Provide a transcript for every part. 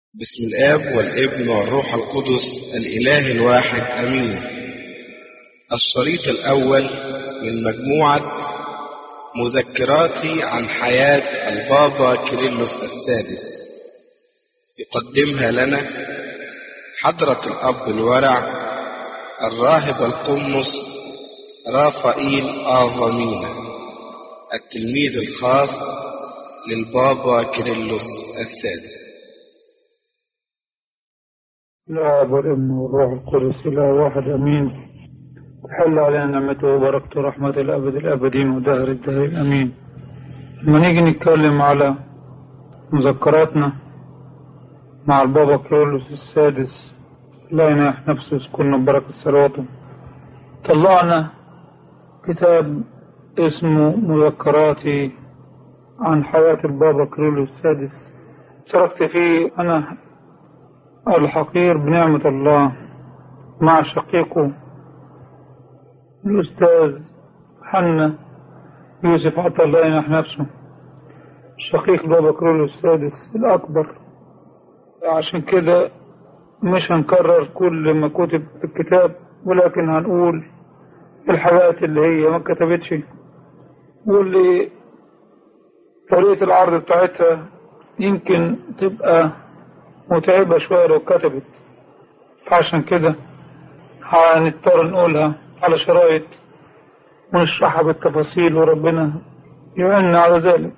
بسم الآب والابن والروح القدس الإله الواحد أمين الشريط الأول من مجموعة مذكراتي عن حياة البابا كيرلس السادس يقدمها لنا حضرة الأب الورع الراهب القمص رافائيل آفامينا التلميذ الخاص للبابا كيرلس السادس الآب والابن والروح القدس إله واحد أمين تحل علينا نعمته وبركته ورحمة الأبد الأبدين ودهر الدهر أمين لما نيجي نتكلم على مذكراتنا مع البابا كيرلس السادس لا يناح نفسه يسكننا ببركة صلواته طلعنا كتاب اسمه مذكراتي عن حياة البابا كيرلس السادس تركت فيه أنا الحقير بنعمة الله مع شقيقه الأستاذ حنا يوسف عطا الله ينح نفسه شقيق بابا كرول السادس الأكبر عشان كده مش هنكرر كل ما كتب في الكتاب ولكن هنقول الحاجات اللي هي ما كتبتش واللي طريقة العرض بتاعتها يمكن تبقى متعبة شوية لو كتبت فعشان كده هنضطر نقولها على شرايط ونشرحها بالتفاصيل وربنا يعيننا على ذلك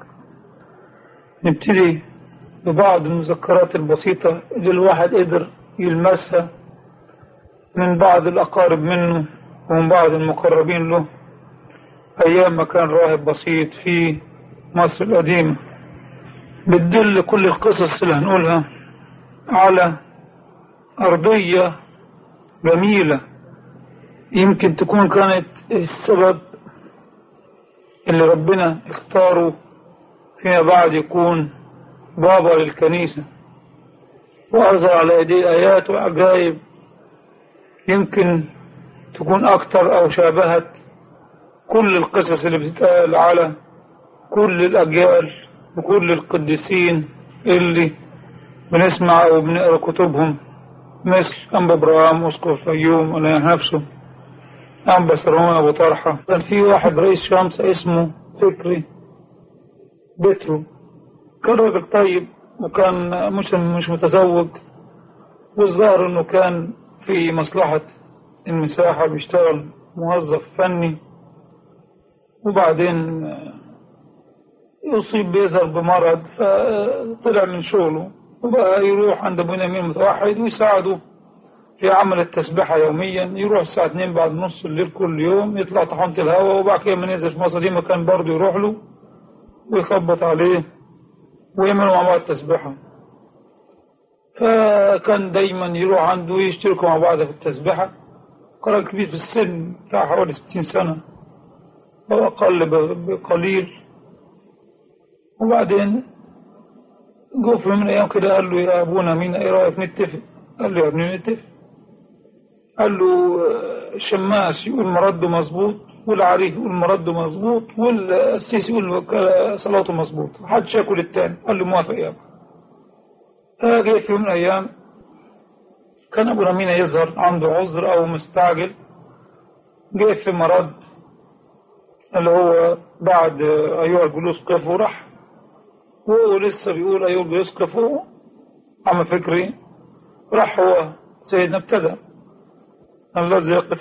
نبتدي ببعض المذكرات البسيطة اللي الواحد قدر يلمسها من بعض الأقارب منه ومن بعض المقربين له أيام ما كان راهب بسيط في مصر القديمة بتدل كل القصص اللي هنقولها على أرضية جميلة يمكن تكون كانت السبب اللي ربنا اختاره فيما بعد يكون بابا للكنيسة وأظهر على يديه آيات وعجائب يمكن تكون أكثر أو شابهت كل القصص اللي بتتقال على كل الأجيال وكل القديسين اللي بنسمع وبنقرا كتبهم مثل أنبا إبراهيم أسقف الفيوم ولا نفسه أنبا سرمان أبو طرحة كان في واحد رئيس شمس اسمه فكري بترو كان راجل طيب وكان مش مش متزوج والظاهر إنه كان في مصلحة المساحة بيشتغل موظف فني وبعدين يصيب بيظهر بمرض فطلع من شغله وبقى يروح عند ابو نمير متوحد ويساعده في عمل التسبيحة يوميا يروح الساعة 2 بعد نص الليل كل يوم يطلع طحنة الهواء وبعد كده من ينزل في مصر دي مكان برضه يروح له ويخبط عليه ويعملوا مع بعض التسبيحة فكان دايما يروح عنده ويشتركوا مع بعض في التسبيحة قرار كبير في السن بتاع حوالي 60 سنة أو أقل بقليل وبعدين جو في من الايام كده قال له يا ابونا مين ايه رايك نتفق قال له يا ابني نتفق قال له الشماس يقول مرده مظبوط والعريف يقول مرده مظبوط والسيسي يقول صلاته مظبوط محدش ياكل التاني قال له موافق يا ابو فجاء في يوم من الايام كان ابونا مينا يظهر عنده عذر او مستعجل جاء في مرض اللي هو بعد ايها الجلوس قفوا راح وهو لسه بيقول أيوب بيسقفوا عم فكري راح هو سيدنا ابتدى الذي يقف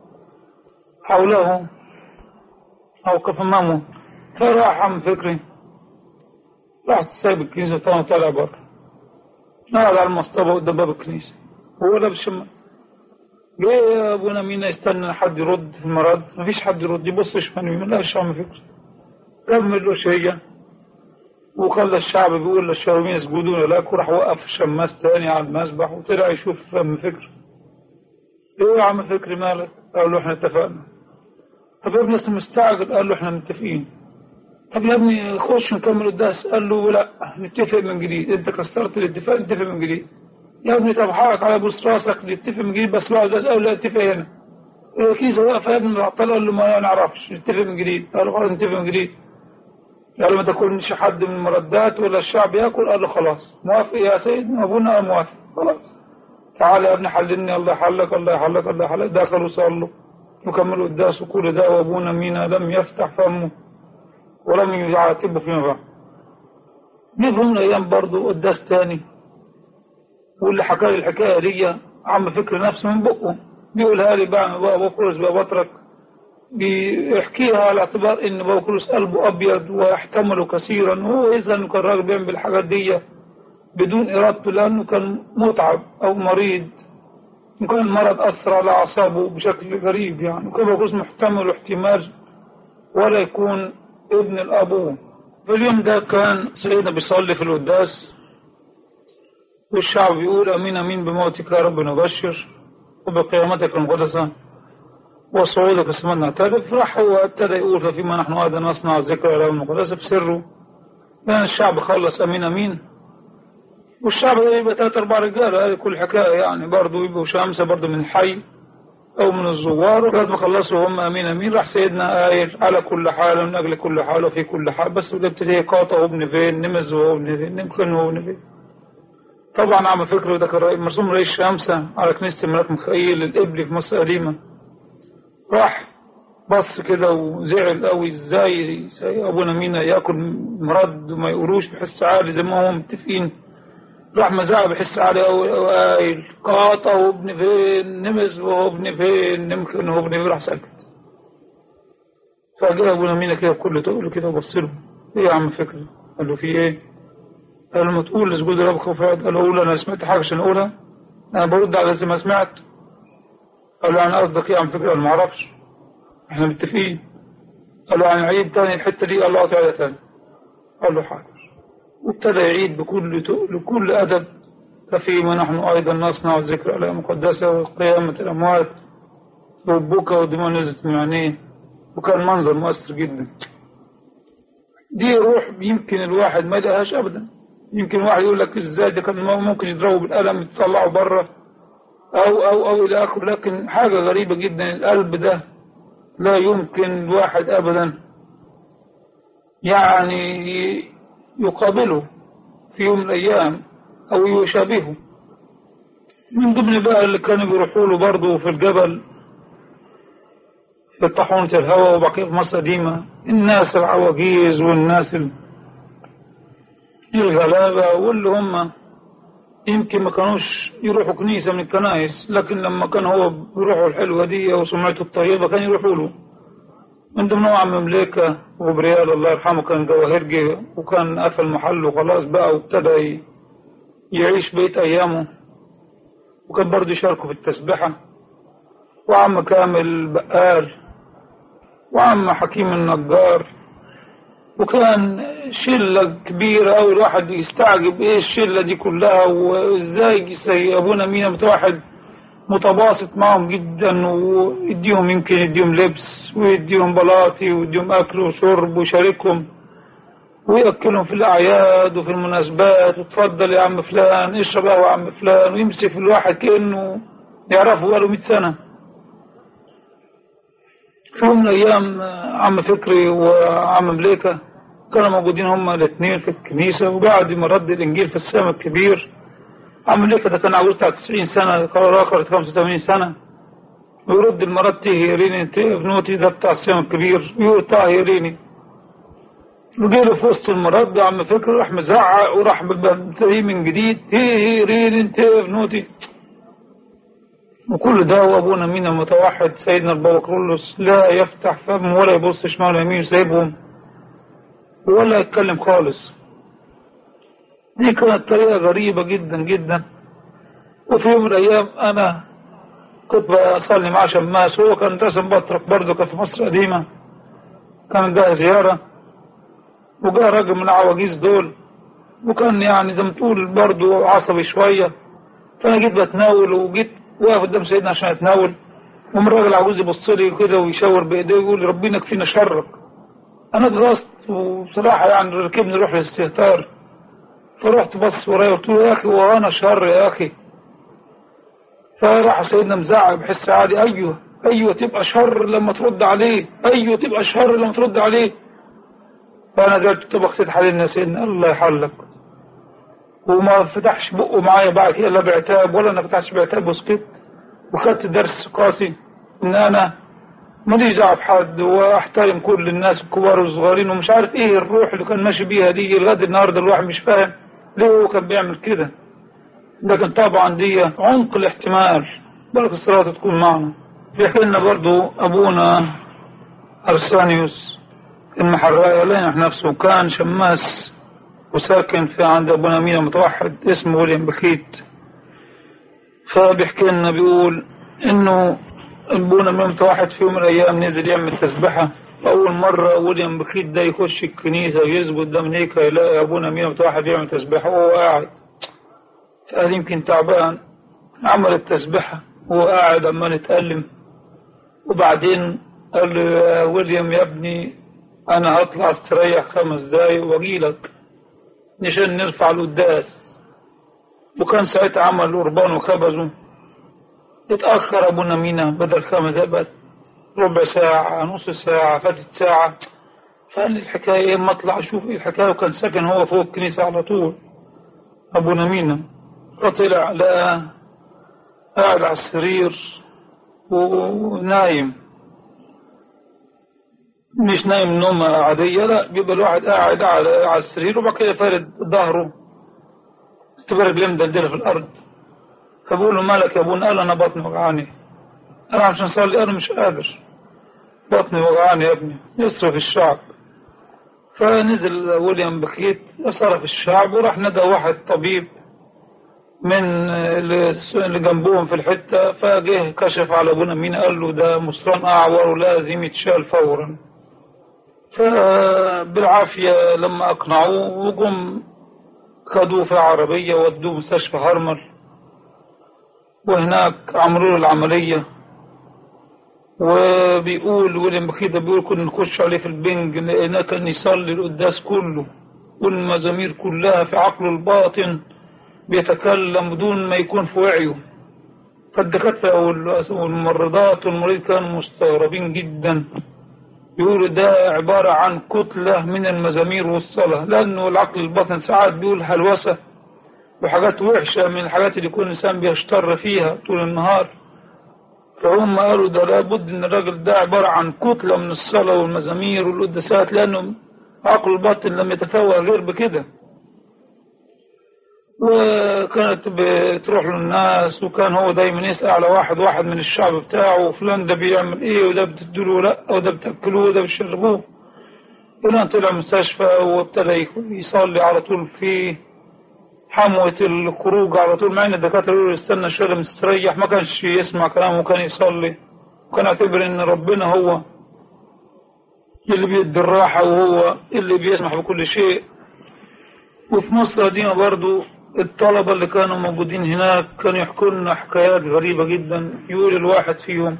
حوله أو قف أمامه فراح عم فكري راح سايب الكنيسة وطلع طالع بره قاعد على المصطبة قدام باب الكنيسة وهو لابس شمال جاي أبونا مينا يستنى حد يرد في المرض مفيش حد يرد يبص شمال يمين لا عم فكري كمل له شيء وخلى الشعب بيقول للشاومين يسجدون لك وراح وقف شماس تاني على المسبح وطلع يشوف فم فكر ايه يا عم فكري مالك قال له احنا اتفقنا طب يا ابني انت مستعجل قال له احنا متفقين طب يا ابني خش نكمل الدرس قال له لا نتفق من جديد انت كسرت الاتفاق نتفق من جديد يا ابني طب حرك على بوس راسك نتفق من جديد بس بعد الدرس قال لا اتفق هنا الكيسه واقفه يا ابني العطال قال له ما نعرفش نتفق من جديد قال له خلاص نتفق من جديد قال ما تاكلنيش حد من المردات ولا الشعب ياكل قال له خلاص موافق يا سيدنا ابونا قال موافق خلاص تعالى يا ابني حللني الله يحلك الله يحلك الله يحلك دخلوا صلوا وكملوا الدرس وكل ده وابونا مينا لم يفتح فمه ولم يعاتبه فيما بعد جه من الايام برضه قداس تاني واللي حكى لي الحكايه دي عم فكر نفسه من بقه بيقولها لي بقى بقى بكرس بقى بطرك بيحكيها على اعتبار ان بوكروس قلبه ابيض ويحتمل كثيرا وهو اذا كان راجل بيعمل الحاجات دي بدون ارادته لانه كان متعب او مريض وكان المرض اثر على اعصابه بشكل غريب يعني وكان بوكروس محتمل احتمال ولا يكون ابن الابوه في اليوم ده كان سيدنا بيصلي في القداس والشعب بيقول امين امين بموتك يا رب نبشر وبقيامتك المقدسه وصعودك اسمنا نعترف راح هو ابتدى يقول ففيما نحن أيضا نصنع ذكر له المقدسة بسره لأن الشعب خلص أمين أمين والشعب ده يبقى ثلاث أربع رجالة هذه كل حكاية يعني برضه يبقوا شمسة برضه من الحي أو من الزوار بعد ما خلصوا هم أمين أمين راح سيدنا قايل على كل حال من أجل كل حال وفي كل حال بس ابتدى قاطع وابن فين نمز وهو ابن فين نمكن وهو ابن فين طبعا عم فكره ده كان مرسوم رئيس شمسة على كنيسة الملاك مخيل الإبلي في مصر القديمة راح بص كده وزعل قوي ازاي ابونا مينا ياكل مرد وما يقولوش بحس عالي زي ما هم متفقين راح مزاع بحس عالي قوي قايل قاطع وابن فين نمز وهو ابن فين نمكن هو ابن فين راح سكت فجاء ابونا مينا كده بكل تقول كده وبص له ايه يا عم فكري قال له في ايه قال له ما تقول لسجود ربك وفؤاد قال له قول انا سمعت حاجه عشان اقولها انا برد على زي ما سمعت قال له يعني قصدك ايه يا عم فكري قال ما اعرفش احنا متفقين قال له يعني عيد تاني الحته دي قال له اعطي تاني قال له حاضر وابتدى يعيد بكل بكل ادب ففيما نحن ايضا نصنع ذكر الايام المقدسه وقيامه الاموات والبكا ودموع نزلت من عينيه وكان منظر مؤثر جدا دي روح يمكن الواحد ما يلاقيهاش ابدا يمكن واحد يقول لك ازاي ده كان ممكن يضربه بالقلم يطلعه بره او او او الى اخره لكن حاجه غريبه جدا القلب ده لا يمكن الواحد ابدا يعني يقابله في يوم من الايام او يشابهه من ضمن بقى اللي كانوا بيروحوا له برضه في الجبل في طاحونة الهواء وبقية مصر قديمة الناس العواجيز والناس الغلابة واللي هم يمكن ما كانوش يروحوا كنيسة من الكنائس لكن لما كان هو بيروحوا الحلوة دي وسمعته الطيبة كان يروحوا له من ضمنهم عم مملكة وبريال الله يرحمه كان جواهرجي وكان قفل محله خلاص بقى وابتدى يعيش بيت أيامه وكان برضه يشاركوا في التسبحة وعم كامل بقال وعم حكيم النجار وكان شلة كبيرة أوي الواحد يستعجب إيه الشلة دي كلها وإزاي زي أبونا مينا متوحد متباسط معهم جدا ويديهم يمكن يديهم لبس ويديهم بلاطي ويديهم أكل وشرب ويشاركهم ويأكلهم في الأعياد وفي المناسبات وتفضل يا عم فلان اشرب يا عم فلان ويمسك الواحد كأنه يعرفه بقاله 100 سنة في يوم من الأيام عم فكري وعم مليكة كانوا موجودين هما الاثنين في الكنيسة وبعد ما رد الإنجيل في السماء الكبير عم مليكة ده كان عجوز بتاع 90 سنة قرار آخر 85 سنة ويرد المرات تهيريني انت ابنوتي ده بتاع السماء الكبير ويقول طاهريني وجيله في وسط المرات ده عم فكري راح مزعق وراح بتلاقيه من جديد تهيريني انت ابنوتي وكل ده وابونا مين المتوحد سيدنا البابا كرولوس لا يفتح فمه ولا يبص شمال يمين سايبهم ولا يتكلم خالص دي كانت طريقة غريبة جدا جدا وفي يوم من الأيام أنا كنت بصلي مع شماس وهو كان رسم بطرق برضه كان في مصر قديمة كان جاء زيارة وجاء راجل من العواجيز دول وكان يعني زي ما تقول برضه عصبي شوية فأنا جيت بتناول وجيت واقف قدام سيدنا عشان اتناول ومن الراجل عاوز يبص لي كده ويشاور بايديه ويقول لي ربنا يكفينا شرك انا اتغصت وبصراحه يعني ركبني روح الاستهتار فرحت بص ورايا قلت له يا اخي وانا شر يا اخي فراح سيدنا مزعق بحس عالي ايوه ايوه تبقى شر لما ترد عليه ايوه تبقى شر لما ترد عليه فأنا زرت طب اغسل حالنا سيدنا الله يحلك وما فتحش بقه معايا بعد كده لا بعتاب ولا انا فتحش بعتاب وسكت وخدت درس قاسي ان انا ماليش دعوه بحد واحترم كل الناس الكبار والصغيرين ومش عارف ايه الروح اللي كان ماشي بيها دي لغايه النهارده الواحد مش فاهم ليه هو كان بيعمل كده لكن طبعا دي عمق الاحتمال بارك الصلاة تكون معنا بيحكي لنا برضو ابونا ارسانيوس المحراية لين نفسه كان شماس وساكن في عند ابونا مينا متوحد اسمه ويليام بخيت فبيحكي لنا بيقول انه ابونا مينا متوحد في يوم من الايام نزل يعمل تسبحه اول مره ويليام بخيت ده يخش الكنيسه ويسجد قدام هيك يلاقي ابونا مينا متوحد يعمل تسبحه وهو قاعد فقال يمكن تعبان عمل التسبحه وهو قاعد عمال يتألم وبعدين قال له يا ويليام يا ابني انا هطلع استريح خمس دقايق واجي لك عشان نرفع القداس وكان ساعتها عمل القربان وخبزه اتأخر أبونا مينا بدل خمس دقايق ربع ساعة نص ساعة فاتت ساعة فقال لي الحكاية ايه ما اطلع اشوف ايه الحكاية وكان ساكن هو فوق الكنيسة على طول أبونا مينا فطلع لقى قاعد على السرير ونايم مش نايم نومة عادية لا بيبقى الواحد قاعد على على السرير وبعد كده فارد ظهره تبقى رجليه مدلدلة في الأرض فبقول له مالك يا ابونا قال أنا بطني وجعاني أنا عشان أصلي أنا مش قادر بطني وجعاني يا ابني يصرف الشعب فنزل ويليام بخيت صرف الشعب وراح ندى واحد طبيب من اللي جنبهم في الحتة فجه كشف على ابونا مين قال له ده مصران أعور ولازم يتشال فورا فبالعافية لما أقنعوه وجم خدوه في عربية ودوه مستشفى هرمل وهناك عملوا له العملية وبيقول ويليام بخيت بيقول كنا نخش عليه في البنج لقيناه كان يصلي القداس كله والمزامير كلها في عقله الباطن بيتكلم بدون ما يكون في وعيه فالدكاترة والممرضات والمريض كانوا مستغربين جدا بيقولوا ده عبارة عن كتلة من المزامير والصلاة لأنه العقل الباطن ساعات بيقول هلوسة وحاجات وحشة من الحاجات اللي يكون الإنسان بيشتر فيها طول النهار فهم قالوا ده لابد إن الراجل ده عبارة عن كتلة من الصلاة والمزامير والقداسات لأنه عقل الباطن لم يتفوه غير بكده وكانت بتروح له الناس وكان هو دايما يسأل على واحد واحد من الشعب بتاعه وفلان ده بيعمل ايه وده بتديله لا وده بتاكلوه وده بتشربوه فلان طلع مستشفى وابتدى يصلي على طول في حموة الخروج على طول مع ان الدكاترة يقولوا استنى شوية مستريح ما كانش يسمع كلامه وكان يصلي وكان يعتبر ان ربنا هو اللي بيدي الراحة وهو اللي بيسمح بكل شيء وفي مصر القديمة برضو الطلبة اللي كانوا موجودين هناك كانوا يحكوا لنا حكايات غريبة جدا يقول الواحد فيهم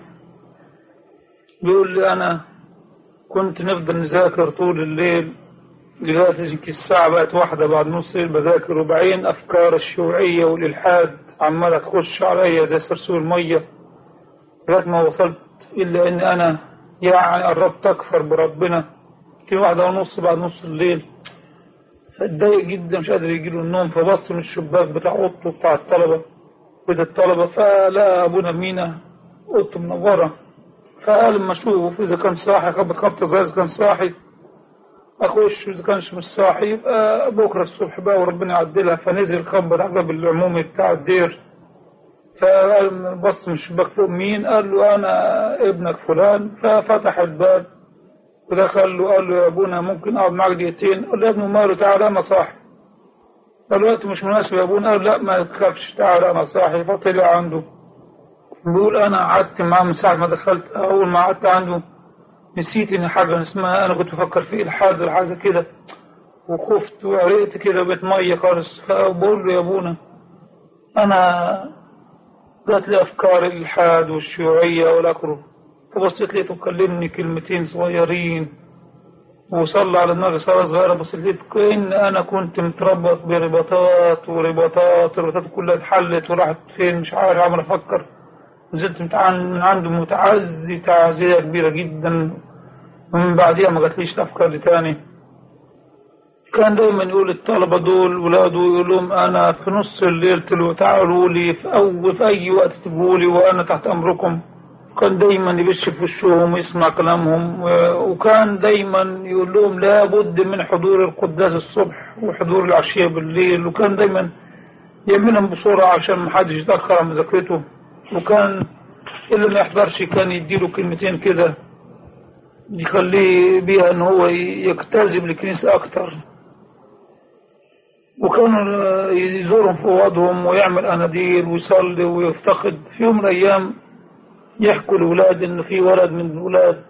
بيقول لي أنا كنت نفضل نذاكر طول الليل لغاية الساعة بقت واحدة بعد نص الليل بذاكر وبعدين أفكار الشيوعية والإلحاد عمالة تخش عليا زي سرسول المية لغاية ما وصلت إلا إن أنا يعني قربت أكفر بربنا في واحدة ونص بعد نص الليل فاتضايق جدا مش قادر يجيله النوم فبص من الشباك بتاع اوضته بتاع الطلبة بيت الطلبة فلقى ابونا مينا اوضته منورة فقال اما اشوف اذا كان صاحي خبط خبطة صغيرة اذا كان صاحي اخش اذا كانش مش صاحي يبقى بكرة الصبح بقى وربنا يعدلها فنزل خبط عقب العمومي بتاع الدير فقال بص من الشباك فوق مين قال له انا ابنك فلان ففتح الباب ودخل له قال له يا ابونا ممكن اقعد معاك دقيقتين قال له يا ابني ماله تعالى انا صاحي قال له الوقت مش مناسب يا ابونا قال لا ما تخافش تعالى انا صاحي فطلع عنده بيقول انا قعدت معاه من ساعه ما دخلت اول ما قعدت عنده نسيت ان حاجه اسمها انا كنت بفكر في الحاد ولا حاجه كده وخفت وعرقت كده بقيت ميه خالص فبقول له يا ابونا انا جات لي افكار الالحاد والشيوعيه والاخره فبصيت لقيته مكلمني كلمتين صغيرين وصلى على دماغي صلاة صغيرة بصيت لقيت كأن أنا كنت متربط برباطات ورباطات الرباطات كلها اتحلت وراحت فين مش عارف عمال أفكر نزلت من عنده متعزي تعزية كبيرة جدا ومن بعديها ما جاتليش الأفكار دي تاني كان دايما يقول الطلبة دول ولاده يقول لهم أنا في نص الليل تلو تعالوا لي في, أو في أي وقت تجوا لي وأنا تحت أمركم كان دايما يبش في وشهم ويسمع كلامهم و- وكان دايما يقول لهم لابد من حضور القداس الصبح وحضور العشية بالليل وكان دايما يعملهم بسرعة عشان محدش يتأخر عن مذاكرته وكان اللي ما يحضرش كان يديله كلمتين كده يخليه بيها ان هو يجتذب الكنيسة اكتر وكانوا يزورهم في اوضهم ويعمل اناديل ويصلي ويفتقد في يوم من الايام يحكوا الاولاد ان في ولد من الاولاد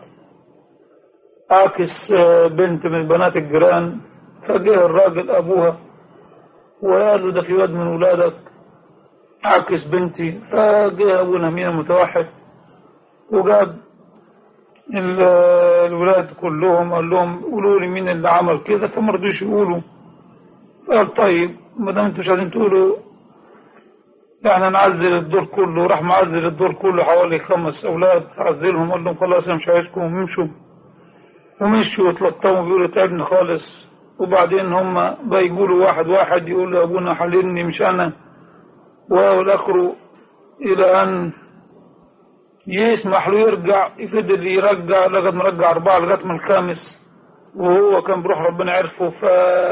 عاكس آه، بنت من بنات الجيران فجه الراجل ابوها وقال له ده في واد من ولادك عاكس بنتي فجه ابونا مين المتوحد وجاب ال- الولاد كلهم قال لهم قولوا لي مين اللي عمل كده فما رضوش يقولوا قال طيب ما دام انتوا مش عايزين تقولوا يعني نعزل الدور كله راح معزل الدور كله حوالي خمس اولاد عزلهم قال لهم خلاص انا مش عايزكم امشوا ومشوا وتلطموا بيقولوا تعبنا خالص وبعدين هم بقى يقولوا واحد واحد يقول يا ابونا حللني مش انا والاخر الى ان يسمح له يرجع يفضل يرجع لغايه ما رجع اربعه لغايه ما الخامس وهو كان بروح ربنا عرفه ف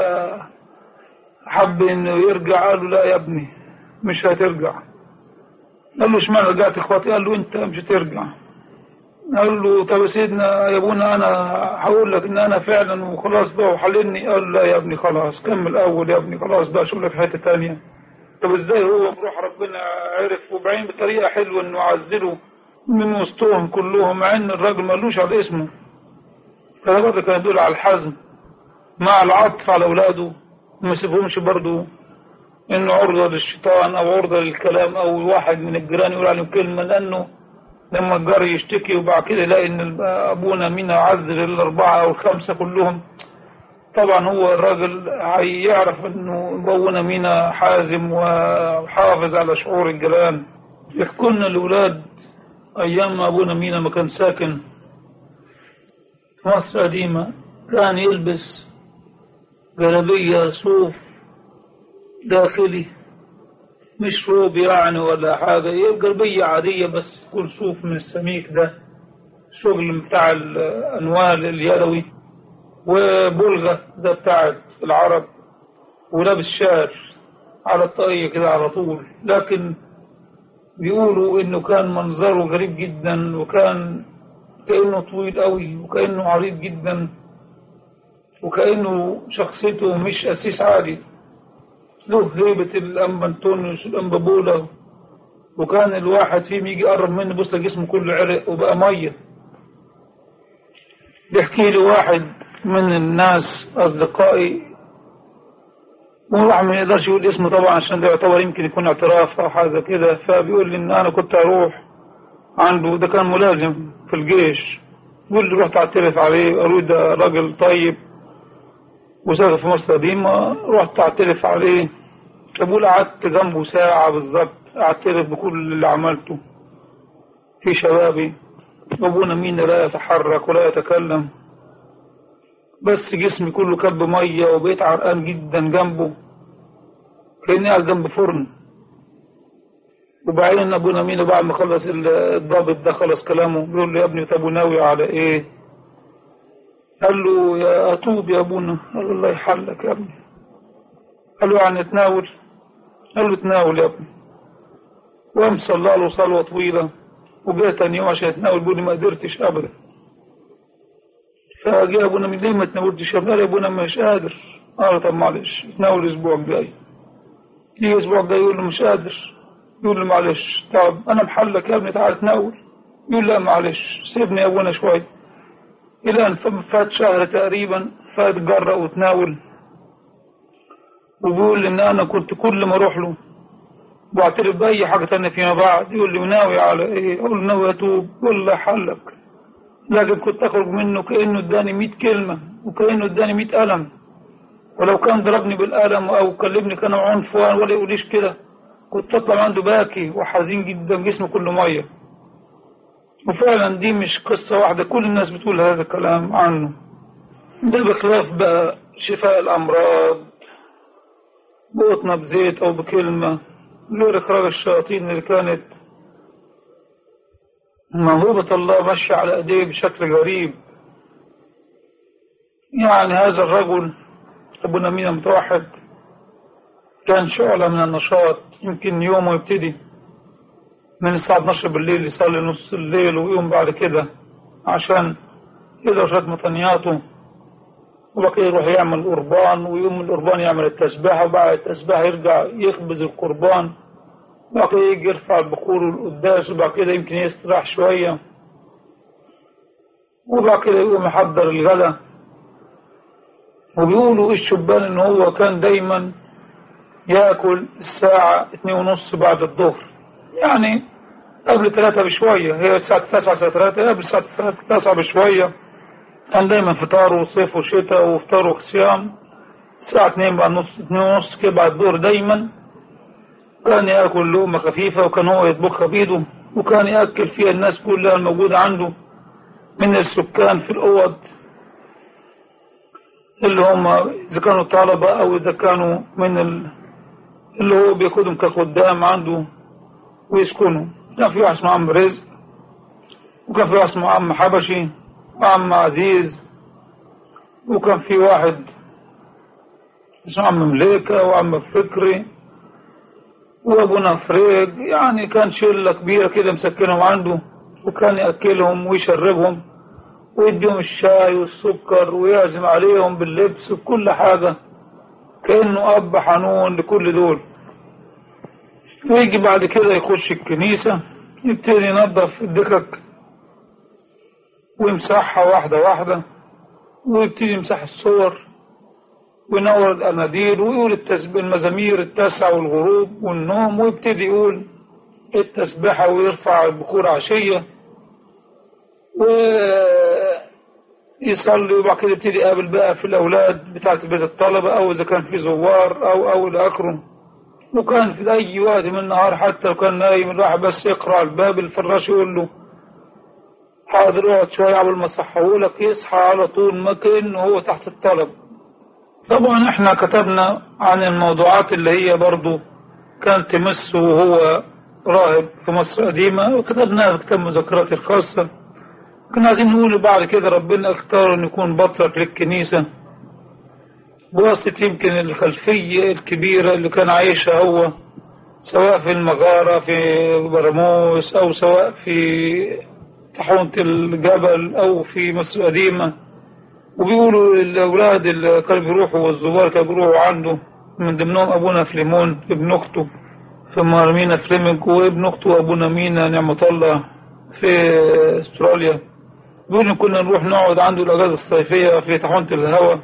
حب انه يرجع قال له لا يا ابني مش هترجع قال له اشمعنى رجعت اخواتي قال له انت مش هترجع قال له طب يا سيدنا يا ابونا انا هقول لك ان انا فعلا وخلاص بقى وحللني قال له لا يا ابني خلاص كمل اول يا ابني خلاص بقى شوف لك في حته ثانيه طب ازاي هو بروح ربنا عرف وبعدين بطريقه حلوه انه عزله من وسطهم كلهم مع ان الراجل مالوش على اسمه فده برضه كان يدل على الحزم مع العطف على اولاده ما يسيبهمش برضه انه عرضه للشيطان او عرضه للكلام او واحد من الجيران يقول عليهم كلمه لانه لما الجار يشتكي وبعد كده يلاقي ان ابونا منا عزل الاربعه او الخمسه كلهم طبعا هو الراجل هيعرف انه ابونا مينا حازم وحافظ على شعور الجيران يحكوا لنا الاولاد ايام ما ابونا مينا ما كان ساكن في مصر قديمه كان يلبس جلابيه صوف داخلي مش روب يعني ولا حاجة هي جلبية عادية بس كل صوف من السميك ده شغل بتاع الأنوال اليدوي وبلغة زي بتاعة العرب ولابس شال على الطاقية كده على طول لكن بيقولوا إنه كان منظره غريب جدا وكان كأنه طويل قوي وكأنه عريض جدا وكأنه شخصيته مش أسيس عادي له هيبة الأنبا أنطونيوس والأنبا بولا وكان الواحد فيهم يجي يقرب منه بص جسمه كله عرق وبقى مية بيحكي لي واحد من الناس أصدقائي وواحد ما يقدرش يقول اسمه طبعا عشان ده يعتبر يمكن يكون اعتراف أو حاجة كده فبيقول لي إن أنا كنت أروح عنده ده كان ملازم في الجيش بيقول لي رحت أعترف عليه قالوا لي ده راجل طيب وسافر في مصر قديمة رحت أعترف عليه بقول قعدت جنبه ساعة بالظبط أعترف بكل اللي عملته في شبابي أبونا مين لا يتحرك ولا يتكلم بس جسمي كله كب مية وبقيت عرقان جدا جنبه كأني قاعد جنب فرن وبعدين أبونا مين بعد ما خلص الضابط ده خلص كلامه بيقول له يا ابني طب وناوي على إيه؟ قال له يا أتوب يا أبونا قال له الله يحلك يا ابني قال له يعني تناول قال له تناول يا ابني وقام صلى له صلوة طويلة وجاء تاني يوم عشان يتناول بيقول لي ما قدرتش أبدا فجاء أبونا من ليه ما تناولتش يا ابني قال يا أبونا مش قادر قال طب معلش تناول الأسبوع الجاي يجي الأسبوع الجاي يقول له مش قادر يقول له معلش طب أنا محلك يا ابني تعال تناول يقول لا معلش سيبني يا أبونا شوية إلى أن فات شهر تقريبا فاتجرأ وتناول وبيقول لي إن أنا كنت كل ما أروح له واعترف بأي حاجة تانية فيما بعد يقول لي ناوي على إيه أقول له ناوي أتوب يقول لي حلك لكن كنت أخرج منه كأنه اداني مئة كلمة وكأنه اداني مئة قلم ولو كان ضربني بالقلم أو كلمني كان عنف ولا يقوليش كده كنت أطلع عنده باكي وحزين جدا جسمه كله مية وفعلا دي مش قصة واحدة كل الناس بتقول هذا الكلام عنه ده بخلاف بقى شفاء الأمراض بوطنا بزيت أو بكلمة غير إخراج الشياطين اللي كانت موهبة الله ماشية على أيديه بشكل غريب يعني هذا الرجل أبو نمينة متوحد كان شعلة من النشاط يمكن يومه يبتدي من الساعة 12 بالليل يصلي نص الليل ويقوم بعد كده عشان يقدر شوية مطنياته وبقى يروح يعمل قربان ويقوم من القربان يعمل التسبيحة وبعد التسبيحة يرجع يخبز القربان وبعد يجي يرفع البخور والقداس وبعد كده يمكن يستراح شوية وبعد كده يقوم يحضر الغدا وبيقولوا الشبان ان هو كان دايما ياكل الساعة اتنين ونص بعد الظهر يعني قبل ثلاثة بشوية هي الساعة تسعة الساعة ثلاثة قبل الساعة تسعة بشوية كان دايما فطار وصيف وشتاء وفطار وصيام الساعة اتنين بعد نص اتنين ونص كده بعد الظهر دايما كان ياكل لقمة خفيفة وكان هو يطبخها بيده وكان يأكل فيها الناس كلها الموجودة عنده من السكان في الأوض اللي هم إذا كانوا طلبة أو إذا كانوا من ال... اللي هو بياخدهم كخدام عنده ويسكنوا كان في واحد اسمه عم رزق وكان في واحد اسمه عم حبشي وعم عزيز وكان في واحد اسمه عم مليكة وعم فكري وابونا فريج يعني كان شلة كبيرة كده مسكنهم عنده وكان يأكلهم ويشربهم ويديهم الشاي والسكر ويعزم عليهم باللبس وكل حاجة كأنه أب حنون لكل دول ويجي بعد كده يخش الكنيسة يبتدي ينظف الدكك ويمسحها واحدة واحدة ويبتدي يمسح الصور وينور الأناديل ويقول التسبيح المزامير التاسع والغروب والنوم ويبتدي يقول التسبيحة ويرفع البخور عشية ويصلي وبعد كده يبتدي يقابل بقى في الأولاد بتاعت بيت الطلبة أو إذا كان في زوار أو أو إلى آخره وكان في أي وقت من النهار حتى لو كان نايم الواحد بس يقرأ الباب الفراش يقول له حاضر اقعد شوية قبل ما أصحهولك يصحى على طول ما كأنه هو تحت الطلب طبعا احنا كتبنا عن الموضوعات اللي هي برضو كانت تمسه وهو راهب في مصر قديمة وكتبناها في كتاب مذكراتي الخاصة كنا عايزين نقول بعد كده ربنا اختار ان يكون بطرك للكنيسة بواسطة يمكن الخلفية الكبيرة اللي كان عايشها هو سواء في المغارة في براموس أو سواء في طاحونة الجبل أو في مصر القديمة وبيقولوا الأولاد اللي كانوا بيروحوا والزوار كانوا بيروحوا عنده من ضمنهم أبونا فليمون ابن أخته في مارمينا فليمنج وابن أخته أبونا مينا نعمة الله في استراليا بيقولوا كنا نروح نقعد عنده الأجازة الصيفية في طاحونة الهواء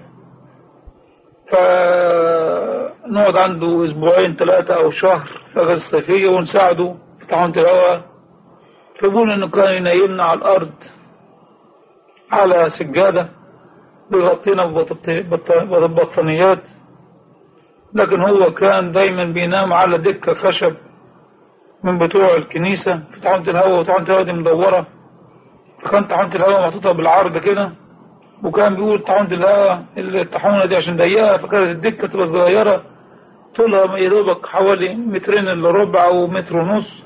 فنقعد عنده أسبوعين ثلاثة أو شهر في الأجازة الصيفية ونساعده في طاحونة الهواء فبيقولوا إنه كان ينيمنا على الأرض على سجادة بيغطينا ببطانيات لكن هو كان دايما بينام على دكة خشب من بتوع الكنيسة في طاحونة الهواء وطاحونة الهواء دي مدورة فكان طاحونة الهواء محطوطة بالعرض كده وكان بيقول طاحونة الهواء الطاحونة دي عشان ضيقة فكانت الدكة تبقى صغيرة طولها يا دوبك حوالي مترين الا ربع أو متر ونص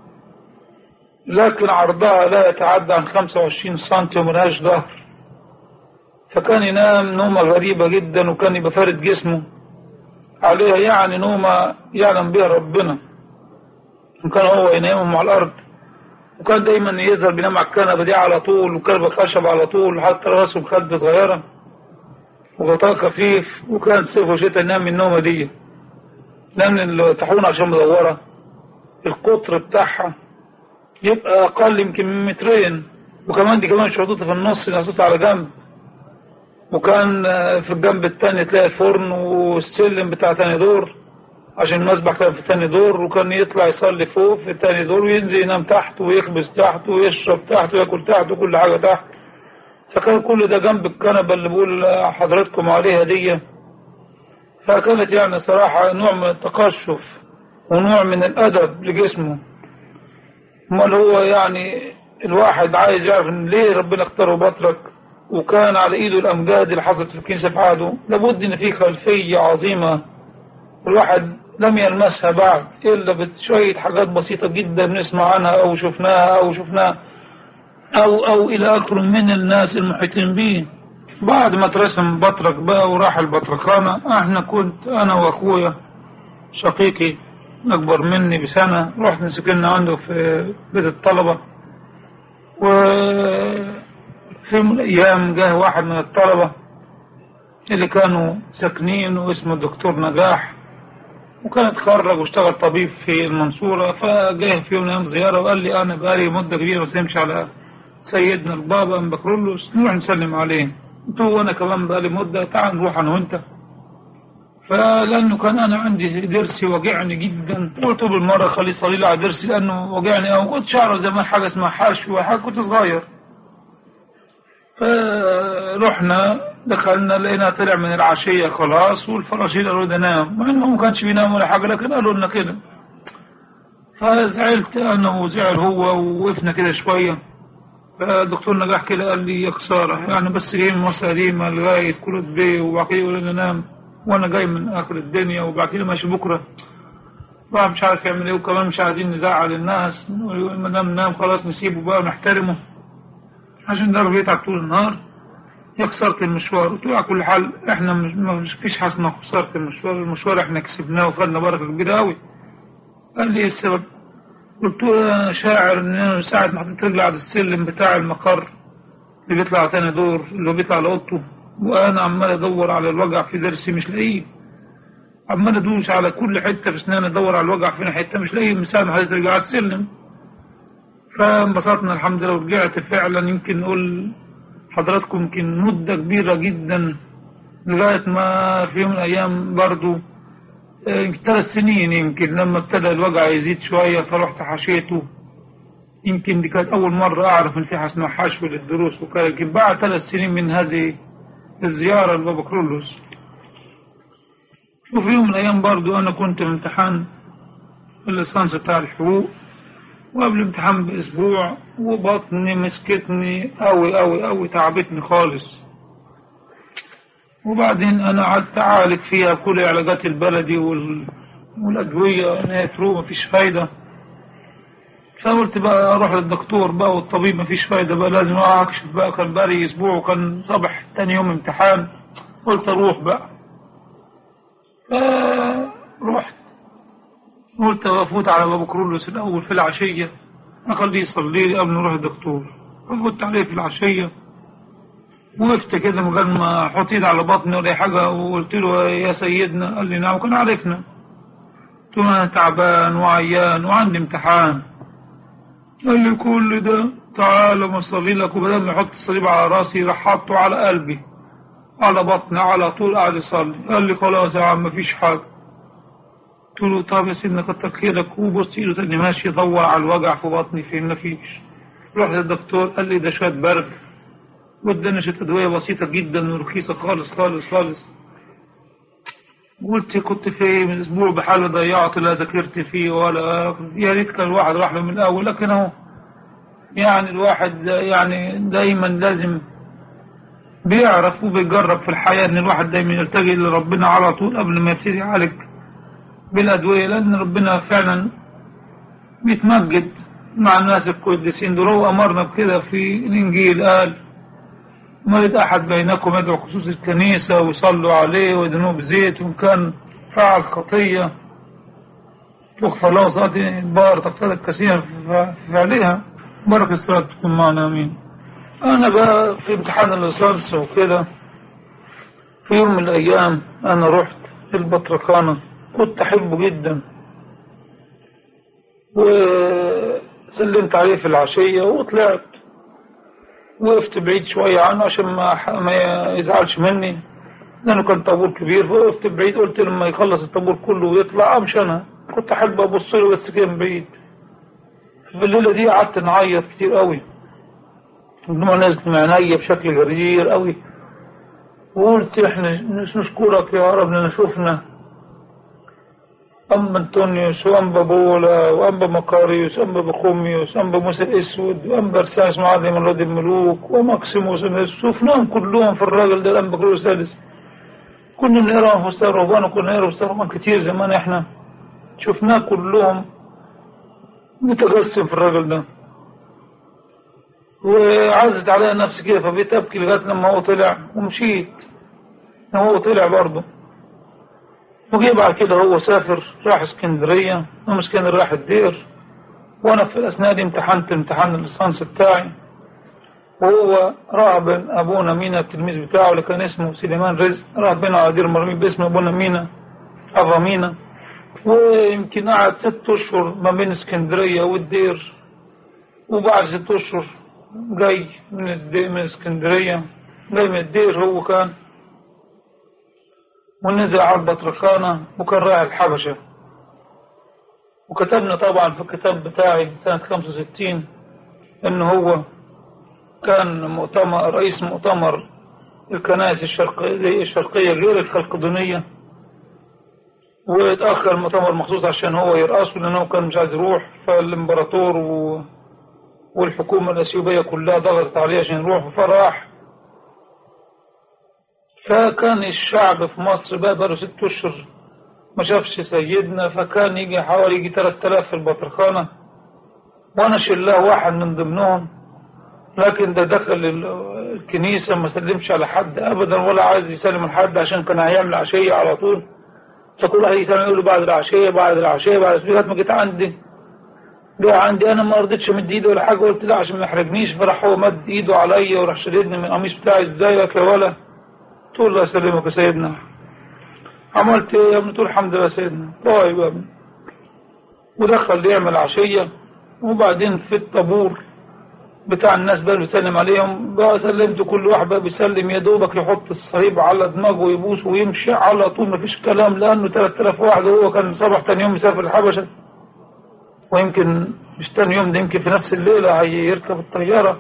لكن عرضها لا يتعدى عن 25 سم وملهاش ظهر فكان ينام نومة غريبة جدا وكان يبقى فارد جسمه عليها يعني نومة يعلم بها ربنا وكان هو ينامهم على الأرض وكان دايما يظهر بينام على الكنبة دي على طول وكنبة خشب على طول حتى راسه بخدة صغيرة وغطاء خفيف وكان صيف وشتاء ينام من النومة دي نام الطاحونة عشان مدورة القطر بتاعها يبقى أقل يمكن من مترين وكمان دي كمان مش محطوطة في النص دي محطوطة على جنب وكان في الجنب التاني تلاقي الفرن والسلم بتاع تاني دور عشان المسبح كان في تاني دور وكان يطلع يصلي فوق في تاني دور وينزل ينام تحت ويخبز تحت ويشرب تحت وياكل تحت وكل حاجة تحت فكان كل ده جنب الكنبة اللي بقول حضراتكم عليها دي فكانت يعني صراحة نوع من التقشف ونوع من الأدب لجسمه امال هو يعني الواحد عايز يعرف ان ليه ربنا اختاره بطرك وكان على ايده الامجاد اللي حصلت في الكنيسه في عهده لابد ان في خلفيه عظيمه الواحد لم يلمسها بعد الا بشويه حاجات بسيطه جدا بنسمع عنها او شفناها او شفناها او او الى اخره من الناس المحيطين به بعد ما اترسم بطرك بقى وراح البطرخانه احنا كنت انا واخويا شقيقي اكبر مني بسنه رحت سكننا عنده في بيت الطلبه وفي من الأيام جه واحد من الطلبة اللي كانوا ساكنين واسمه الدكتور نجاح وكان اتخرج واشتغل طبيب في المنصورة فجاه في يوم من الأيام زيارة وقال لي أنا بقالي مدة كبيرة ما سلمش على سيدنا البابا أم بكرولوس نروح نسلم عليه قلت له وأنا كمان بقالي مدة تعال نروح أنا وأنت فلأنه كان أنا عندي ضرسي وجعني جدا قلت له بالمرة خليه يصلي لي على ضرسي لأنه وجعني أو كنت أعرف زمان حاجة اسمها حشو حاجة كنت صغير فرحنا دخلنا لقينا طلع من العشية خلاص والفراشين قالوا ده نام مع انه ما كانش بينام ولا حاجة لكن قالوا لنا كده فزعلت انا وزعل هو ووقفنا كده شوية فالدكتور نجاح كده قال لي يا خسارة يعني بس جاي من مصر قديمة لغاية كلوت بيه وبعد كده يقول لنا نام وانا جاي من اخر الدنيا وبعد كده ماشي بكرة بقى مش عارف يعمل ايه وكمان مش عايزين نزعل الناس ما دام نام خلاص نسيبه بقى ونحترمه عشان ده بيتعب طول النهار يا خسارة المشوار قلت له على كل حال احنا مش مش فيش حاجة اسمها خسارة المشوار المشوار احنا كسبناه وخدنا بركة كبيرة قوي قال لي ايه السبب قلت له انا شاعر ان انا ساعة ما حطيت رجلي على السلم بتاع المقر اللي بيطلع تاني دور اللي هو بيطلع لأوضته وانا عمال ادور على الوجع في ضرسي مش لاقيه عمال ادوس على كل حتة في اسناني ادور على الوجع فين حتة مش لاقيه من ساعة ما حطيت رجلي على السلم فانبسطنا الحمد لله ورجعت فعلا يمكن نقول حضراتكم يمكن مدة كبيرة جدا لغاية ما في يوم من الأيام برضو يمكن ثلاث سنين يمكن لما ابتدى الوجع يزيد شوية فرحت حشيته يمكن دي كانت أول مرة أعرف إن في حاجة اسمها حشو للدروس وكده يمكن بعد ثلاث سنين من هذه الزيارة لبابا كرولوس وفي يوم من الأيام برضو أنا كنت في امتحان الليسانس بتاع الحقوق وقبل الامتحان بأسبوع وبطني مسكتني أوي أوي أوي تعبتني خالص وبعدين أنا قعدت أعالج فيها كل العلاجات البلدي وال... والأدوية إنها تروح مفيش فايدة فقلت بقى أروح للدكتور بقى والطبيب مفيش فايدة بقى لازم أكشف بقى كان بقالي أسبوع وكان صبح تاني يوم امتحان قلت أروح بقى فرحت قلت أفوت على بابا كرولوس الأول في العشية أخليه يصلي لي قبل ما أروح الدكتور ففوت عليه في العشية وقفت كده من غير ما أحط إيدي على بطني ولا أي حاجة وقلت له يا سيدنا قال لي نعم وكان عارفنا قلت له أنا تعبان وعيان وعندي امتحان قال لي كل ده تعالى ما أصلي لك وبدل ما يحط الصليب على راسي راح حاطه على قلبي على بطني على طول قاعد يصلي قال لي خلاص يا عم مفيش حاجة قلت له طب يا سيدنا كتر خيرك وبص ايده تاني ماشي يدور على الوجع في بطني فين مفيش رحت للدكتور قال لي ده شوية برد واداني شوية أدوية بسيطة جدا ورخيصة خالص خالص خالص قلت كنت في من أسبوع بحال ضيعت لا ذاكرت فيه ولا يا ريت كان الواحد راح له من الأول لكن أهو يعني الواحد يعني دايما لازم بيعرف وبيجرب في الحياة إن الواحد دايما يلتجئ لربنا على طول قبل ما يبتدي يعالج بالأدوية لأن ربنا فعلا بيتمجد مع الناس القديسين دول هو أمرنا بكده في الإنجيل قال مريد أحد بينكم يدعو خصوص الكنيسة ويصلوا عليه ويدنوه بزيت وإن كان فعل خطية تغفر له صلاة بار تقتضي كثيرا في فعلها بركة الصلاة تكون معنا أمين أنا بقى في امتحان الليسانس وكده في يوم من الأيام أنا رحت البطركانة كنت أحبه جدا وسلمت عليه في العشية وطلعت وقفت بعيد شوية عنه عشان ما ما يزعلش مني لأنه كان طابور كبير فوقفت بعيد قلت لما يخلص الطابور كله ويطلع أمشي أنا كنت أحب أبص له بس كده من بعيد في الليلة دي قعدت نعيط كتير قوي الدموع نزلت من عينيا بشكل غرير قوي وقلت احنا نشكرك يا رب لنا شفنا أنبا أنطونيوس وأنبا بولا وأنبا مقاريوس وأنبا بخوميوس وأنبا موسى الأسود وأنبا رساس معظم الولد الملوك وماكسيموس شفناهم كلهم في الراجل ده الأنبا كله السادس كنا بنقراهم في مستوى الرهبان وكنا نقرا في مستوى الرهبان كتير زمان احنا شفناه كلهم متقسم في الراجل ده وعزت عليا نفسي كده فبقيت ابكي لغايه لما هو طلع ومشيت هو طلع برضه وجي بعد كده هو سافر راح اسكندريه ومن اسكندريه راح الدير وانا في الاثناء دي امتحنت امتحان الليسانس بتاعي وهو راح بين ابونا مينا التلميذ بتاعه اللي كان اسمه سليمان رزق راح بينه على دير مرمي باسم ابونا مينا ابا مينا ويمكن قعد ست اشهر ما بين اسكندريه والدير وبعد ست اشهر جاي من الدير من اسكندريه جاي من الدير هو كان ونزل على البطرخانة وكان رايح الحبشة وكتبنا طبعا في الكتاب بتاعي سنة 65 انه هو كان مؤتمر رئيس مؤتمر الكنائس الشرقية, الشرقية غير الخلقدونية واتأخر المؤتمر مخصوص عشان هو يرأسه لأنه كان مش عايز يروح فالإمبراطور و... والحكومة الأثيوبية كلها ضغطت عليه عشان يروح فراح فكان الشعب في مصر بقى بقاله ست أشهر ما شافش سيدنا فكان يجي حوالي يجي 3000 في البطرخانة وأنا شلاه واحد من ضمنهم لكن ده دخل الكنيسة ما سلمش على حد أبدا ولا عايز يسلم لحد عشان كان هيعمل عشية على طول فكل واحد يسلم يقول له بعد العشية بعد العشية بعد لغاية ما جيت عندي جه عندي أنا ما رضيتش أمد إيدي ولا حاجة قلت لا عشان ما يحرجنيش فراح هو مد إيده عليا وراح شددني من القميص بتاعي إزيك يا ولا تقول الله يسلمك يا سيدنا عملت ايه يا ابني تقول الحمد لله يا سيدنا طيب يا ابني ودخل لي يعمل عشية وبعدين في الطابور بتاع الناس بقى بيسلم عليهم بقى سلمت كل واحد بقى بيسلم يا دوبك يحط الصليب على دماغه ويبوس ويمشي على طول مفيش كلام لانه 3000 واحد وهو كان صباح تاني يوم مسافر الحبشه ويمكن مش تاني يوم ده يمكن في نفس الليله هيركب الطياره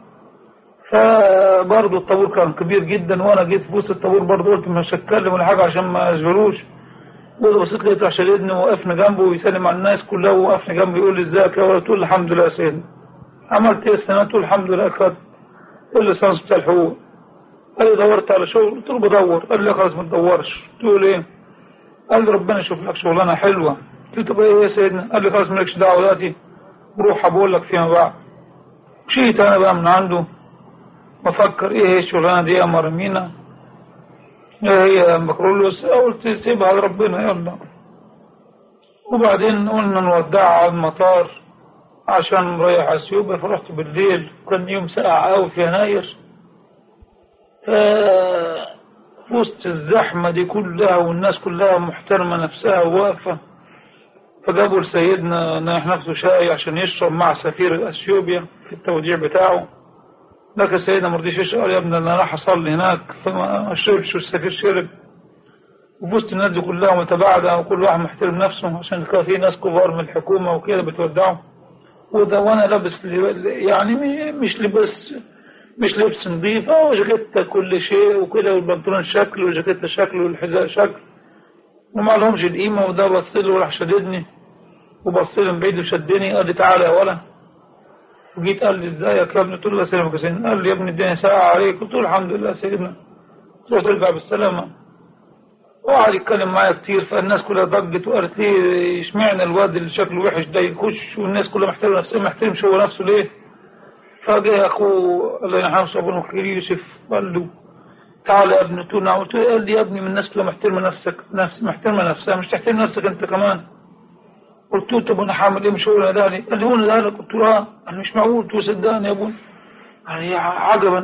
فبرضه الطابور كان كبير جدا وانا جيت في وسط الطابور برضه قلت مش هتكلم ولا حاجه عشان ما اشغلوش بصيت لقيته راح شددني ووقفنا جنبه ويسلم على الناس كلها ووقفنا جنبه يقول لي ازيك يا ولد تقول الحمد لله يا سيدنا عملت ايه السنه تقول الحمد لله خدت الليسانس بتاع الحقوق قال لي دورت على شغل قلت له بدور قال لي خلاص ما تدورش تقول ايه قال لي ربنا يشوف لك شغلانه حلوه قلت له طب ايه يا سيدنا قال لي خلاص مالكش دعوه دلوقتي روح بقول لك فيما بعد مشيت انا بقى من عنده بفكر ايه هي الشغلانه دي يا مرمينا ايه هي يا مكرولوس قلت سيبها لربنا يلا وبعدين قلنا نودعها على المطار عشان رايح اثيوبيا فرحت بالليل كان يوم ساقع قوي في يناير ف وسط الزحمه دي كلها والناس كلها محترمه نفسها وواقفه فجابوا لسيدنا نايح نفسه شاي عشان يشرب مع سفير اثيوبيا في التوديع بتاعه لكن سيدنا ما رضيش يشرب يا ابني انا راح اصلي هناك فما شربش والسفير شرب وبصت الناس دي كلها متباعدة وكل واحد محترم نفسه عشان كان في ناس كبار من الحكومة وكده بتودعوا وده وانا لابس يعني مش لبس مش لبس نظيف اه جاكيتة كل شيء وكده والبنطلون شكل والجاكيتة شكل والحذاء شكل وما لهمش القيمة وده بص له وراح شددني وبص له من بعيد وشدني قال لي تعالى يا ولا وجيت قال لي ازيك يا ابني قلت له الله يسلمك يا سيدنا قال لي يا ابني الدنيا ساعة عليك قلت له الحمد لله سيدنا قلت له ترجع بالسلامة وقعد يتكلم معايا كتير فالناس كلها ضجت وقالت لي اشمعنى الواد اللي شكله وحش ده يخش والناس كلها محترمه نفسها ما يحترمش هو نفسه ليه؟ فجاء اخوه الله يرحمه ابو الخير يوسف قال له تعالى يا ابني تونا قلت له قال لي يا ابني من الناس كلها محترمه نفسك نفس محترمه نفسها مش تحترم نفسك انت كمان قلت له طب انا هعمل ايه مش هو اللي قال لي قال لي هو اللي قال قلت له اه انا مش معقول قلت له صدقني يا ابوي يعني عجبا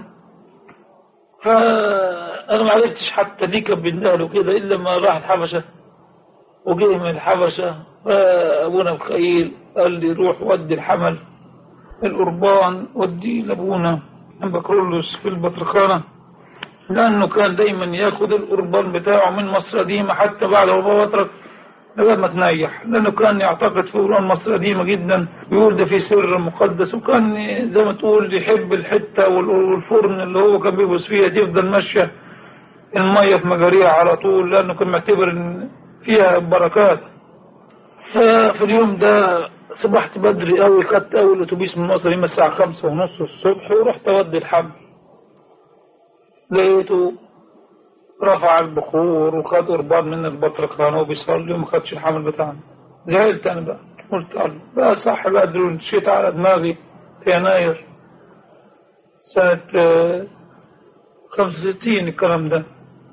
فأنا ما عرفتش حتى ليه كان بيندهله كده إلا لما راح الحبشة وجه من الحبشة فأبونا بخيل قال لي روح ودي الحمل القربان ودي لأبونا بكرولوس في البطرخانة لأنه كان دايما ياخد القربان بتاعه من مصر قديمة حتى بعد ما بطرك لغاية ما تنيح لأنه كان يعتقد في قرآن مصر قديمة جدا بيقول ده في سر مقدس وكان زي ما تقول يحب الحتة والفرن اللي هو كان بيبص فيها تفضل ماشية المية في مجاريها على طول لأنه كان معتبر إن فيها بركات ففي اليوم ده صبحت بدري قوي خدت اول اتوبيس من مصر يوم الساعة خمسة ونص الصبح ورحت اودي الحمل لقيته رفع البخور وخد قربان من البطرخانة وبيصلي وما خدش الحمل بتاعنا زعلت انا بقى قلت الله بقى صح بقى دول نشيت على دماغي في يناير سنة آه، خمسة وستين الكلام ده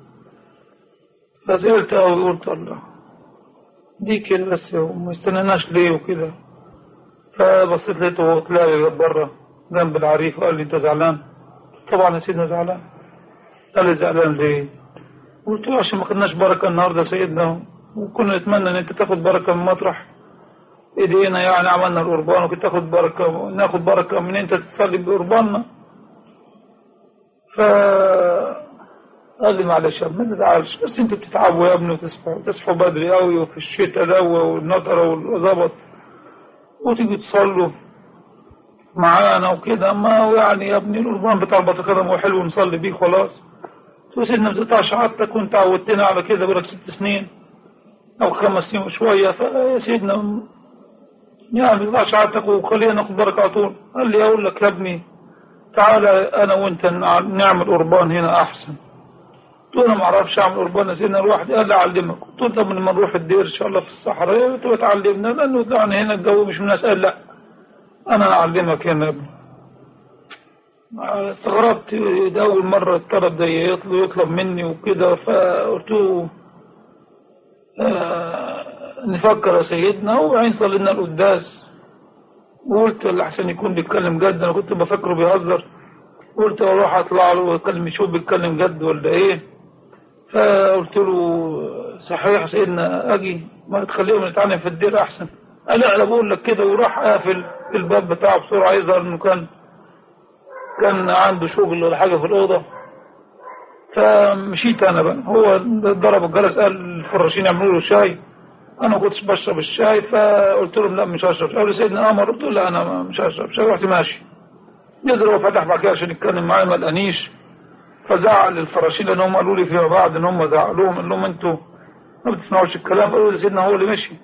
فزعلت أوي قلت الله دي كده بس وما استناناش ليه وكده فبصيت لقيته هو طلع لي بره جنب العريف وقال لي انت زعلان طبعا يا سيدنا زعلان قال لي زعلان ليه قلت له عشان ما خدناش بركة النهارده يا سيدنا وكنا نتمنى ان انت تاخد بركة من مطرح ايدينا يعني عملنا القربان وكنت تاخد بركة ناخد بركة من انت تصلي بقرباننا ف قال لي معلش يا ابني ما تزعلش بس انتوا بتتعبوا يا ابني وتصحوا تصحوا بدري قوي وفي الشتاء ده والنطره والظبط وتيجوا تصلوا معانا وكده اما هو يعني يا ابني القربان بتاع البطاقه هو حلو نصلي بيه خلاص قلت له سيدنا ما تقطعش عادتك وانت عودتنا على كده بقالك ست سنين او خمس سنين وشويه فيا سيدنا يعني ما تقطعش عادتك وخلينا ناخد بركه على طول قال لي اقول لك يا ابني تعالى انا وانت نع- نعمل قربان هنا احسن قلت له انا ما اعرفش اعمل قربان يا سيدنا الواحد قال لي اعلمك قلت له طب لما نروح الدير ان شاء الله في الصحراء قلت له تعلمنا لانه يعني هنا الجو مش مناسب قال لا انا اعلمك هنا يا ابني استغربت ده اول مره الطلب ده يطلب, يطلب مني وكده فقلت له آه، نفكر يا سيدنا وبعدين صلينا القداس وقلت احسن يكون بيتكلم جد انا كنت بفكره بيهزر قلت اروح اطلع له واكلم يشوف بيتكلم جد ولا ايه فقلت له صحيح يا سيدنا اجي ما تخليهم نتعلم في الدير احسن قال لا انا بقول لك كده وراح قافل الباب بتاعه بسرعه يظهر انه كان كان عنده شغل ولا حاجه في الاوضه فمشيت انا بقى هو ضرب الجرس قال الفراشين يعملوا له شاي انا ما كنتش بشرب الشاي فقلت لهم لا مش هشرب قالوا سيدنا قمر قلت له لا انا مش هشرب شاي رحت ماشي نزل هو فتح بعد كده عشان يتكلم معايا ما لقانيش فزعل الفراشين لان هم قالوا لي فيما بعد ان هم زعلوهم قال لهم انتوا ما بتسمعوش الكلام قالوا لي سيدنا هو اللي مشي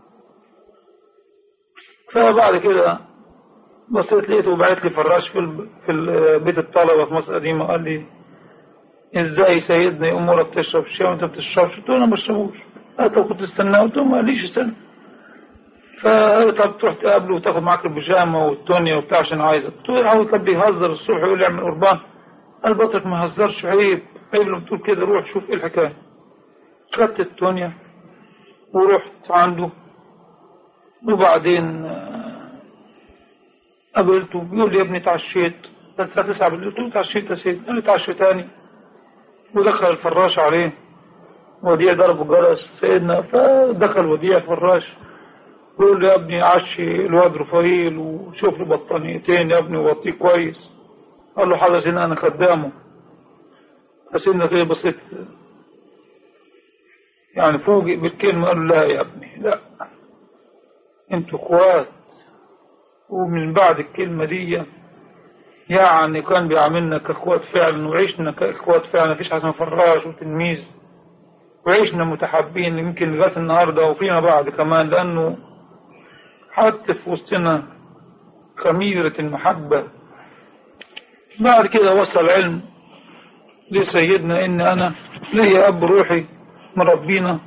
فبعد كده بصيت لقيته بعت لي فراش في ال- في ال- بيت الطلبه في مصر القديمه قال لي ازاي سيدنا امورك تشرب شاي وانت ما بتشربش قلت له انا ما بشربوش قال طب كنت استناه قلت له ما قاليش استنى فقال طب تروح تقابله وتاخد معاك البيجامه والتونيا وبتاع عشان عايزك قلت له هو كان بيهزر الصبح يقول لي اعمل قربان قال بطلك ما يهزرش عيب عيب لما تقول كده روح شوف ايه الحكايه خدت التونيا ورحت عنده وبعدين آه، قابلته بيقول لي يا ابني اتعشيت كانت الساعة 9 بالليل قلت له اتعشيت يا سيدي قال لي اتعشى تاني ودخل الفراش عليه وديع ضرب الجرس سيدنا فدخل وديع الفراش بيقول لي يا ابني عشي الواد رفايل وشوف له بطانيتين يا ابني ووطيه كويس قال له حاضر سيدنا انا خدامه فسيدنا كده بصيت يعني فوجئ بالكلمة قال له لا يا ابني لا انتوا اخوات ومن بعد الكلمة دي يعني كان بيعاملنا كاخوات فعلا وعشنا كاخوات فعلا مفيش حسن فراش وتلميذ وعشنا متحابين يمكن لغاية النهاردة وفيما بعد كمان لأنه حتى في وسطنا خميرة المحبة بعد كده وصل علم لسيدنا إن أنا ليا أب روحي مربينا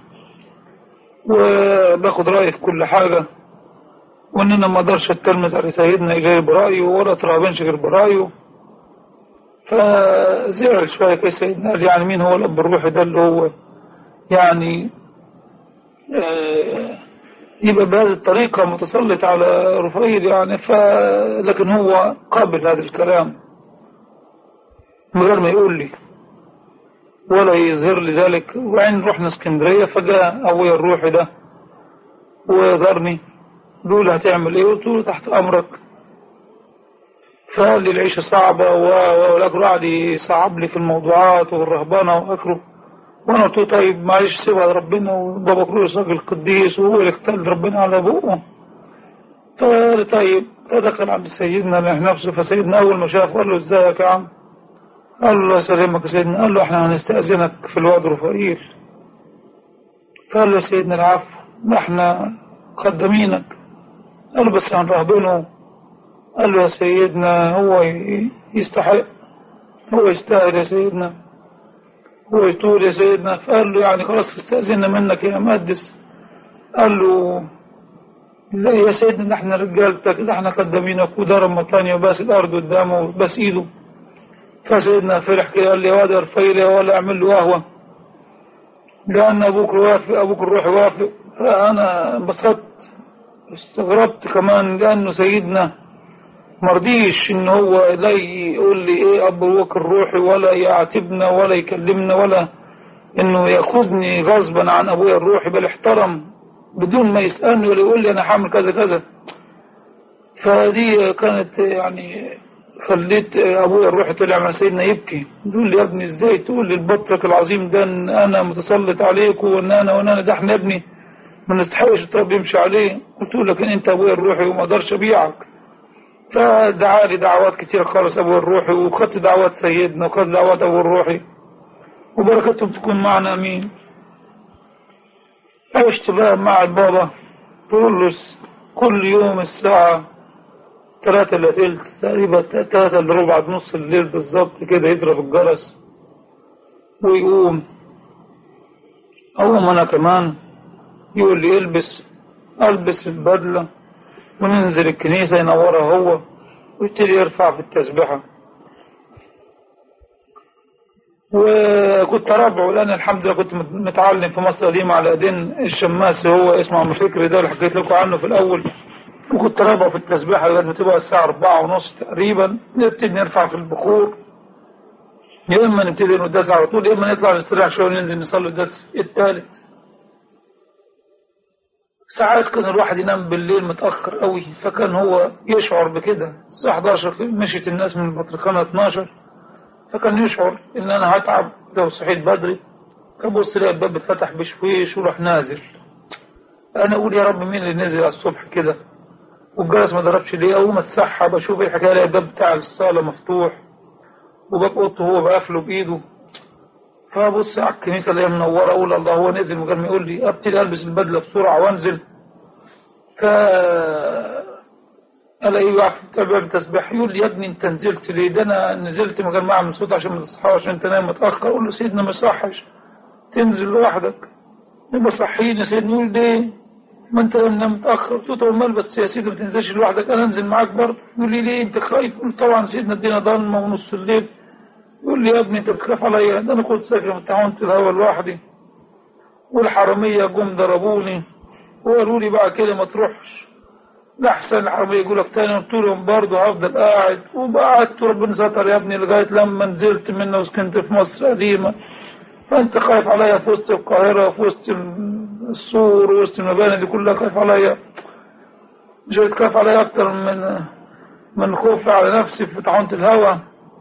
وباخد رأيه في كل حاجة وإن أنا ما أقدرش أتلمس على سيدنا غير برأيه ولا أترهبنش غير برأيه فزعل شوية كده سيدنا قال يعني مين هو الأب الروحي ده اللي هو يعني آه، يبقى بهذه الطريقة متسلط على رفايل يعني ف لكن هو قابل هذا الكلام من غير ما يقول لي ولا يظهر لي ذلك وبعدين رحنا اسكندرية فجاء أبويا الروحي ده وزارني بيقول هتعمل ايه قلت له تحت امرك فقال لي العيشة صعبة و- والأكل قعد يصعب لي في الموضوعات والرهبنة وأكره وأنا قلت له طيب معلش سيبها لربنا وبابا كرولوس راجل قديس وهو اللي اختار ربنا على أبوه فقال لي طيب فدخل عند سيدنا اللي نفسه فسيدنا أول ما شاف قال له ازيك يا عم قال له الله يسلمك يا سيدنا قال له احنا هنستأذنك في الواد رفائيل قال له يا سيدنا العفو ما احنا خدامينك قال له بس هنرهبنه قال له يا سيدنا هو ي- يستحق هو يستاهل يا سيدنا هو يطول يا سيدنا فقال له يعني خلاص استأذنا منك يا مقدس قال له لا يا سيدنا ده احنا رجالتك ده احنا خدامينك وضرب مطانية وباس الأرض قدامه وباس إيده فسيدنا فرح كده قال لي يا واد يا رفيل ولا اعمل له قهوة لأن أبوك وافق أبوك الروح وافق فأنا انبسطت استغربت كمان لأنه سيدنا مرضيش إن هو لا يقول لي إيه أب أبوك الروحي ولا يعاتبنا ولا يكلمنا ولا إنه يأخذني غصبا عن أبويا الروحي بل احترم بدون ما يسألني ولا يقول لي أنا حامل كذا كذا فدي كانت يعني خليت ابويا الروحي طلع مع سيدنا يبكي يقول لي يا ابني ازاي تقول لي البطرك العظيم ده ان انا متسلط عليك وان انا وان انا ده احنا يا ابني ما نستحقش الطب يمشي عليه قلت له لكن انت ابويا الروحي وما اقدرش ابيعك فدعا لي دعوات كتير خالص ابويا الروحي وخدت دعوات سيدنا وخدت دعوات ابويا الروحي وبركتهم تكون معنا امين عشت بقى مع البابا طولس كل يوم الساعة ثلاثة إلا تلت تقريبا ثلاثة إلا ربع نص الليل بالظبط كده يضرب الجرس ويقوم أقوم أنا كمان يقول لي البس ألبس البدلة وننزل الكنيسة ينورها هو ويبتدي يرفع في التسبيحة وكنت أربعه لأن الحمد لله كنت متعلم في مصر القديمة على ايدين الشماس هو اسمه عم فكري ده اللي حكيت لكم عنه في الأول وكنت رابعه في التسبيحة لغاية ما تبقى الساعة أربعة ونص تقريبا نبتدي نرفع في البخور يا إما نبتدي نقدس على طول يا إما نطلع نستريح شوية وننزل نصلي الدرس الثالث ساعات كان الواحد ينام بالليل متأخر قوي فكان هو يشعر بكده الساعة 11 مشيت الناس من البطريقانة 12 فكان يشعر إن أنا هتعب لو صحيت بدري فبص لقى الباب اتفتح بشويش وراح نازل أنا أقول يا رب مين اللي نزل على الصبح كده والجرس ما ضربش ليه أقوم أتسحب أشوف إيه الحكاية الاقي الباب بتاع الصالة مفتوح وباب أوضته هو بقفله بإيده فبص على الكنيسة اللي هي منورة أقول الله هو نزل من غير ما يقول لي أبتدي ألبس البدلة بسرعة وأنزل ف الاقيه واقف بتاع باب التسبيح يقول لي يا ابني انت نزلت ليه ده انا نزلت من غير ما اعمل صوت عشان ما تصحاش عشان انت نايم متاخر اقول له سيدنا ما يصحش تنزل لوحدك يبقى صحيني سيدنا يقول ليه ما انت نام متاخر قلت له طب امال بس يا سيدي ما تنزلش لوحدك انا انزل معاك برضه يقول لي ليه انت خايف قلت طبعا سيدنا الدنيا ضلمه ونص الليل يقول لي يا ابني انت بتخاف عليا ده انا كنت ساكن في تعاونت الهوا لوحدي والحراميه جم ضربوني وقالوا لي بقى كده ما تروحش لحسن الحرامية يقول لك تاني قلت لهم برضه هفضل قاعد وقعدت ربنا ستر يا ابني لغاية لما نزلت منه وسكنت في مصر قديمة فأنت خايف عليا في وسط القاهرة في وسط السور وسط المباني دي كلها خايف عليا مش خايف عليا أكتر من من خوفي على نفسي في طاحونة الهوا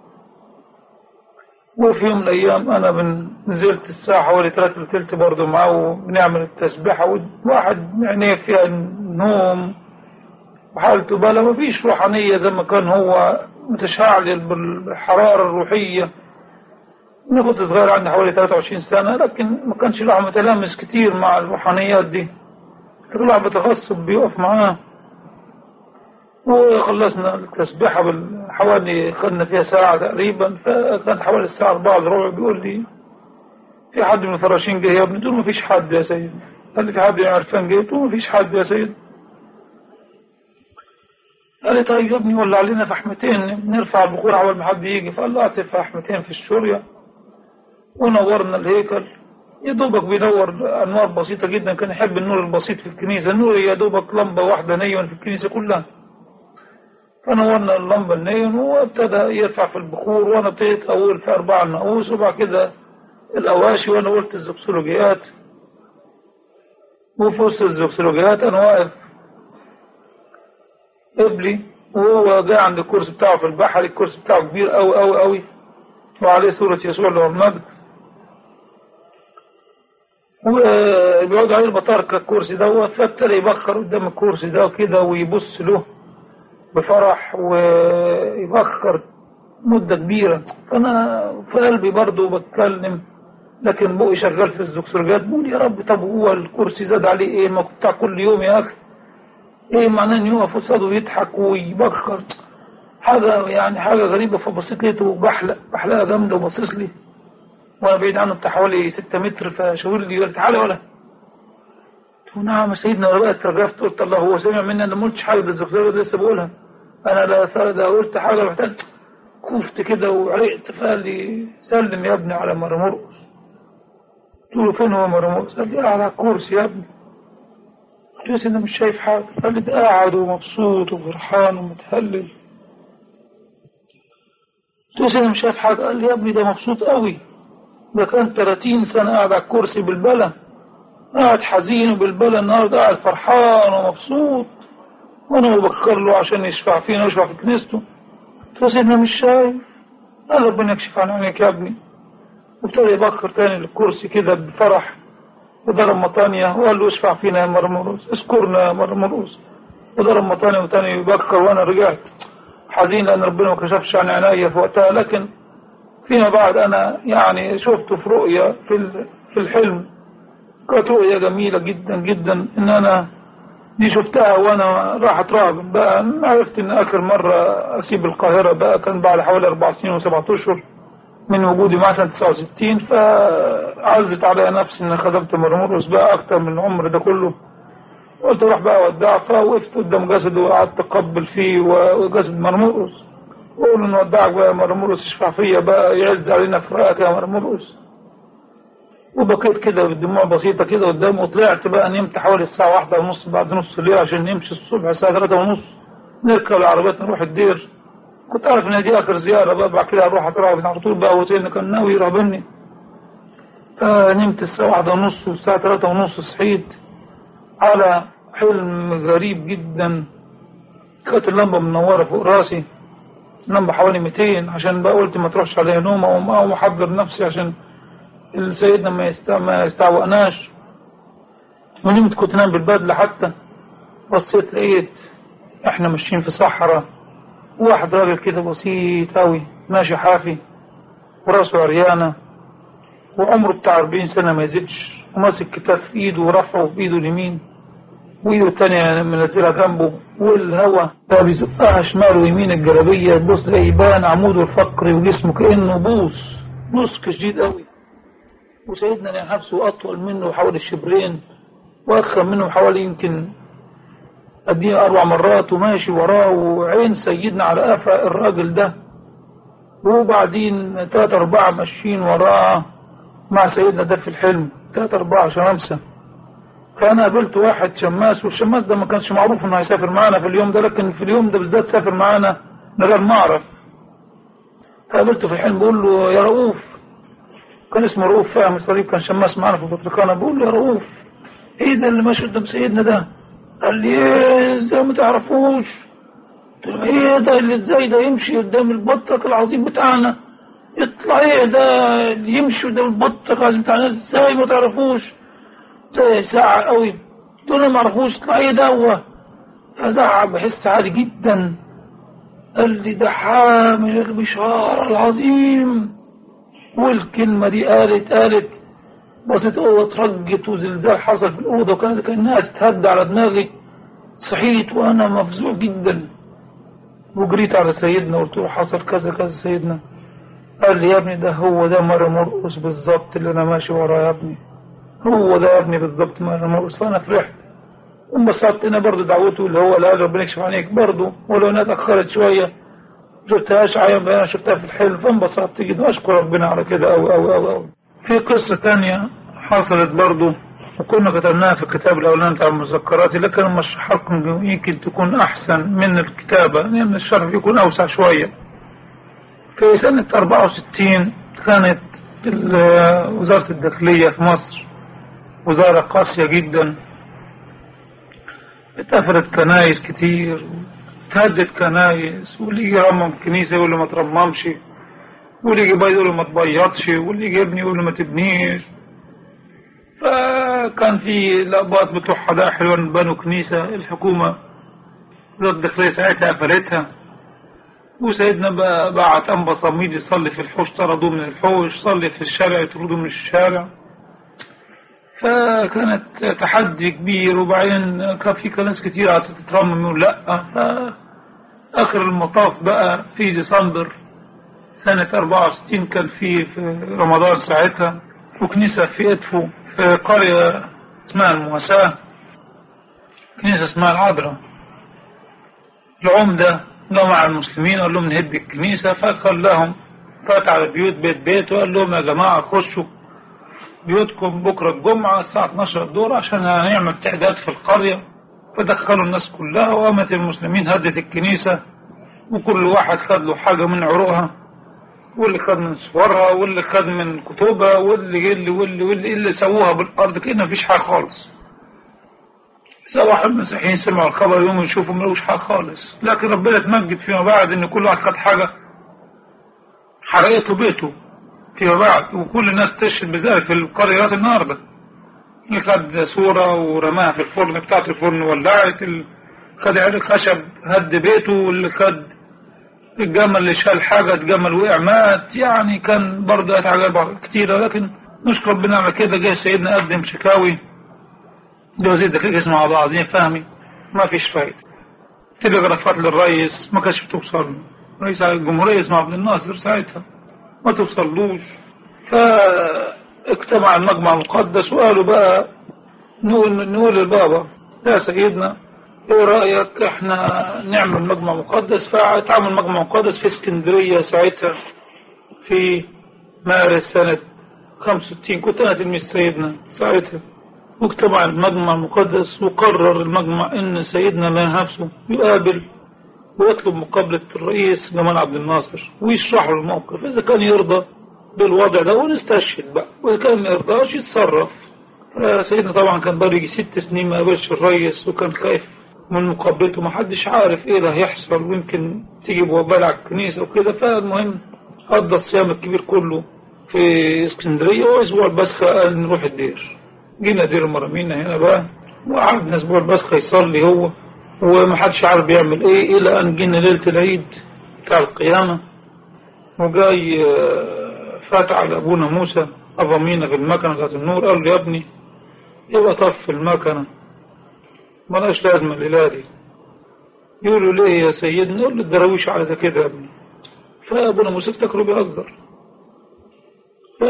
وفي يوم من الأيام أنا من نزلت الساعة حوالي ثلاثة وثلث برضه معاه وبنعمل التسبيحة وواحد عينيه فيها نوم وحالته بلا ما فيش روحانية زي ما كان هو متشعل بالحرارة الروحية أنا كنت صغير عندي حوالي 23 سنة لكن ما كانش الواحد متلامس كتير مع الروحانيات دي كان الواحد بتغصب بيقف معاه وخلصنا التسبيحة حوالي خدنا فيها ساعة تقريبا فكان حوالي الساعة 4 الا ربع بيقول لي في حد من الفراشين جه يا ابني قلت له ما فيش حد يا سيد قال لي في حد عرفان جه قلت له ما فيش حد يا سيد قال لي طيب يا ابني ولع علينا فحمتين نرفع البخور أول ما حد يجي فقال له أعطي فحمتين في الشورية ونورنا الهيكل يا دوبك بينور أنوار بسيطة جدا كان يحب النور البسيط في الكنيسة النور يا دوبك لمبة واحدة نيون في الكنيسة كلها فنورنا اللمبة النيون وابتدى يرفع في البخور وأنا ابتديت أقول في أربع نقوس وبعد كده الأواشي وأنا قلت الزكسولوجيات وفي وسط الزكسولوجيات أنا واقف قبلي وهو جاء عند الكرسي بتاعه في البحر الكرسي بتاعه كبير قوي قوي قوي وعليه صورة يسوع له المجد وبيقعد عليه البطاركة الكرسي ده فابتدى يبخر قدام الكرسي ده وكده ويبص له بفرح ويبخر مدة كبيرة فأنا في قلبي برضه بتكلم لكن بقي شغال في الزكسرجات بقول يا رب طب هو الكرسي زاد عليه ايه ما بتاع كل يوم يا أخي ايه معناه ان يقف قصاده ويضحك ويبكر حاجة يعني حاجة غريبة فبصيت لقيته بحلق بحلقة جامدة وباصص لي وانا بعيد عنه بتاع حوالي 6 متر فشاور لي قال تعالى ولا قلت له نعم يا سيدنا ولا بقى اترجفت قلت الله هو سمع مني انا ما قلتش حاجة ده الزغزغة لسه بقولها انا لا لا قلت حاجة رحت كفت كده وعرقت فقال لي سلم يا ابني على مرمرقص قلت له فين هو مرمرقص قال لي قاعد على الكرسي يا ابني قلت له يا سيدنا مش شايف حاجة قال لي ده قاعد ومبسوط وفرحان ومتهلل قلت له يا سيدنا مش شايف حاجة قال لي يا ابني ده مبسوط قوي ده كان 30 سنة قاعد على الكرسي بالبلا قاعد حزين وبالبلا النهارده قاعد فرحان ومبسوط وانا ببكر له عشان يشفع فينا ويشفع في كنيسته قلت له يا سيدنا مش شايف قال ربنا يكشف عن عينيك يا ابني وابتدى يبكر تاني للكرسي كده بفرح وضرب مطانية وقال له اشفع فينا يا مرمروس اذكرنا يا مرمروس وضرب مطانية وتاني يبكر وانا رجعت حزين لان ربنا ما كشفش عن عينيا في وقتها لكن فيما بعد انا يعني شفته في رؤيا في في الحلم كانت رؤيا جميلة جدا جدا ان انا دي شفتها وانا راح اتراهب بقى عرفت ان اخر مرة اسيب القاهرة بقى كان بعد حوالي اربع سنين وسبعة اشهر من وجودي مع سنة 69 فعزت عليا نفسي ان خدمت مرمرقص بقى اكتر من العمر ده كله قلت اروح بقى اودعه فوقفت قدام جسده وقعدت اقبل فيه وجسد مرمرقص واقول له نودعك بقى يا مرمرقص اشفع فيا بقى يعز علينا فراقك يا مرمرقص وبكيت كده بدموع بسيطة كده قدامه وطلعت بقى نمت حوالي الساعة واحدة ونص بعد نص الليل عشان نمشي الصبح الساعة ثلاثة ونص نركب العربيات نروح الدير كنت عارف ان دي اخر زيارة بقى بعد كده هروح اتراقب على طول بقى وزين كان ناوي يراقبني فنمت الساعة واحدة ونص والساعة ثلاثة ونص صحيت على حلم غريب جدا كانت اللمبة منورة فوق راسي اللمبة حوالي 200 عشان بقى قلت ما تروحش عليها نوم او ما احضر نفسي عشان سيدنا ما يستع... ما يستعوقناش ونمت كنت نام بالبدلة حتى بصيت لقيت احنا ماشيين في صحراء واحد راجل كده بسيط أوي ماشي حافي وراسه عريانة وعمره بتاع 40 سنة ما يزيدش وماسك كتاب في ايده ورفعه بإيده اليمين وإيده التانية منزلها جنبه والهوا ده بيزقها شمال ويمين الجلابية تبص يبان عموده الفقري وجسمه كأنه بوص بوص شديد قوي وسيدنا نفسه أطول منه حوالي الشبرين وأخر منه حوالي يمكن أديه أربع مرات وماشي وراه وعين سيدنا على قفا الراجل ده وبعدين تلاتة أربعة ماشيين وراه مع سيدنا ده في الحلم تلاتة أربعة شمامسة فأنا قابلت واحد شماس والشماس ده ما كانش معروف إنه هيسافر معانا في اليوم ده لكن في اليوم ده بالذات سافر معانا من غير ما أعرف فقابلته في الحلم بقول له يا رؤوف كان اسمه رؤوف فاهم الصليب كان شماس معانا في البطريقانة بقول له يا رؤوف ايه ده اللي ماشي قدام سيدنا ده قال لي ايه ازاي ما تعرفوش قلت له ايه ده اللي ازاي ده يمشي قدام البطرك العظيم بتاعنا يطلع ايه ده اللي يمشي قدام البطرك العظيم بتاعنا ازاي ما تعرفوش ده ساعة قوي قلت له ما اعرفوش يطلع ايه ده هو فزعق بحس عالي جدا قال لي ده حامل البشارة العظيم والكلمة دي قالت قالت بصيت أوضة اترجت وزلزال حصل في الأوضة وكانت كأنها تتهد على دماغي صحيت وأنا مفزوع جدا وجريت على سيدنا وقلت له حصل كذا كذا سيدنا قال لي يا ابني ده هو ده مرة مرقص بالظبط اللي أنا ماشي وراه يا ابني هو ده يا ابني بالظبط مرة مرقص فأنا فرحت وانبسطت أنا برضه دعوته اللي هو لا ربنا يكشف عليك برضه ولو إنها اتأخرت شوية شفتهاش عيان أنا شفتها في الحلم فانبسطت جدا وأشكر ربنا على كده أوي أوي أوي أوي في قصة تانية حصلت برضو وكنا كتبناها في الكتاب الأولاني بتاع المذكرات لكن لما أشرحها لكم يمكن تكون أحسن من الكتابة لأن الشرح يكون أوسع شوية في سنة 64 كانت وزارة الداخلية في مصر وزارة قاسية جدا اتقفلت كنايس كتير تهدد كنايس واللي يجي يرمم كنيسة يقول له ما ترممش واللي يجي يقول له ما تبيضش واللي يجي يبني يقول له ما تبنيش فكان في الأباط بتوع حدائق حلوان بنوا كنيسة الحكومة وزارة الداخلية ساعتها قفلتها وسيدنا بقى بعت أنبا صميد يصلي في الحوش طردوه من الحوش صلي في الشارع يطردوه من الشارع فكانت تحدي كبير وبعدين كان في ناس كتير عايزة تترمم يقول لا فآخر المطاف بقى في ديسمبر سنة 64 كان في في رمضان ساعتها وكنيسة في إدفو في قرية اسمها المواساة كنيسة اسمها العذراء العمدة جمع المسلمين قال لهم نهد الكنيسة فخلاهم فات على بيوت بيت بيت وقال لهم يا جماعة خشوا بيوتكم بكرة الجمعة الساعة 12 دور عشان هنعمل تعداد في القرية فدخلوا الناس كلها وقامت المسلمين هدت الكنيسة وكل واحد خد له حاجة من عروقها واللي خد من صورها واللي خد من كتبها واللي اللي واللي واللي اللي سووها بالأرض كأنه مفيش حاجة خالص سواء المسيحيين سمعوا الخبر يوم يشوفوا ملوش حاجة خالص لكن ربنا اتمجد فيما بعد ان كل واحد خد حاجة حرقته بيته فيما بعد وكل الناس تشهد بذلك في القريات النهارده اللي خد صورة ورماها في الفرن بتاعت الفرن ولعت اللي خد عرق خشب هد بيته واللي خد الجمل اللي شال حاجة اتجمل وقع مات يعني كان برضه حاجات كتيرة لكن نشكر ربنا على كده جه سيدنا قدم شكاوي لوزير الدقيق اسمه عبد العظيم فهمي ما فيش فايدة تلغرافات للرئيس ما كانش بتوصل له رئيس الجمهورية اسمه عبد الناصر ساعتها ما توصلوش فاجتمع المجمع المقدس وقالوا بقى نقول نقول للبابا يا سيدنا ايه رأيك احنا نعمل مجمع مقدس فاتعمل مجمع مقدس في اسكندرية ساعتها في مارس سنة 65 كنت انا تلميذ سيدنا ساعتها واجتمع المجمع المقدس وقرر المجمع ان سيدنا الله نفسه يقابل ويطلب مقابلة الرئيس جمال عبد الناصر ويشرح له الموقف إذا كان يرضى بالوضع ده ونستشهد بقى وإذا كان ما يرضاش يتصرف سيدنا طبعا كان بقى يجي ست سنين ما قابلش الرئيس وكان خايف من مقابلته ما حدش عارف ايه اللي هيحصل ويمكن تيجي بوبال على الكنيسة وكده فالمهم قضى الصيام الكبير كله في اسكندرية واسبوع البسخة قال نروح الدير جينا دير مرامينا هنا بقى وقعدنا اسبوع البسخة يصلي هو ومحدش عارف بيعمل ايه الى ان جينا ليلة العيد بتاع القيامة وجاي فات على ابونا موسى ابامينا في المكنة بتاعت النور قال له يا ابني يبقى طف المكنة ملاش لازمة الليلة دي يقولوا ليه يا سيدنا يقول له الدراويش عايزة كده يا ابني فابونا موسى افتكروا بيهزر ف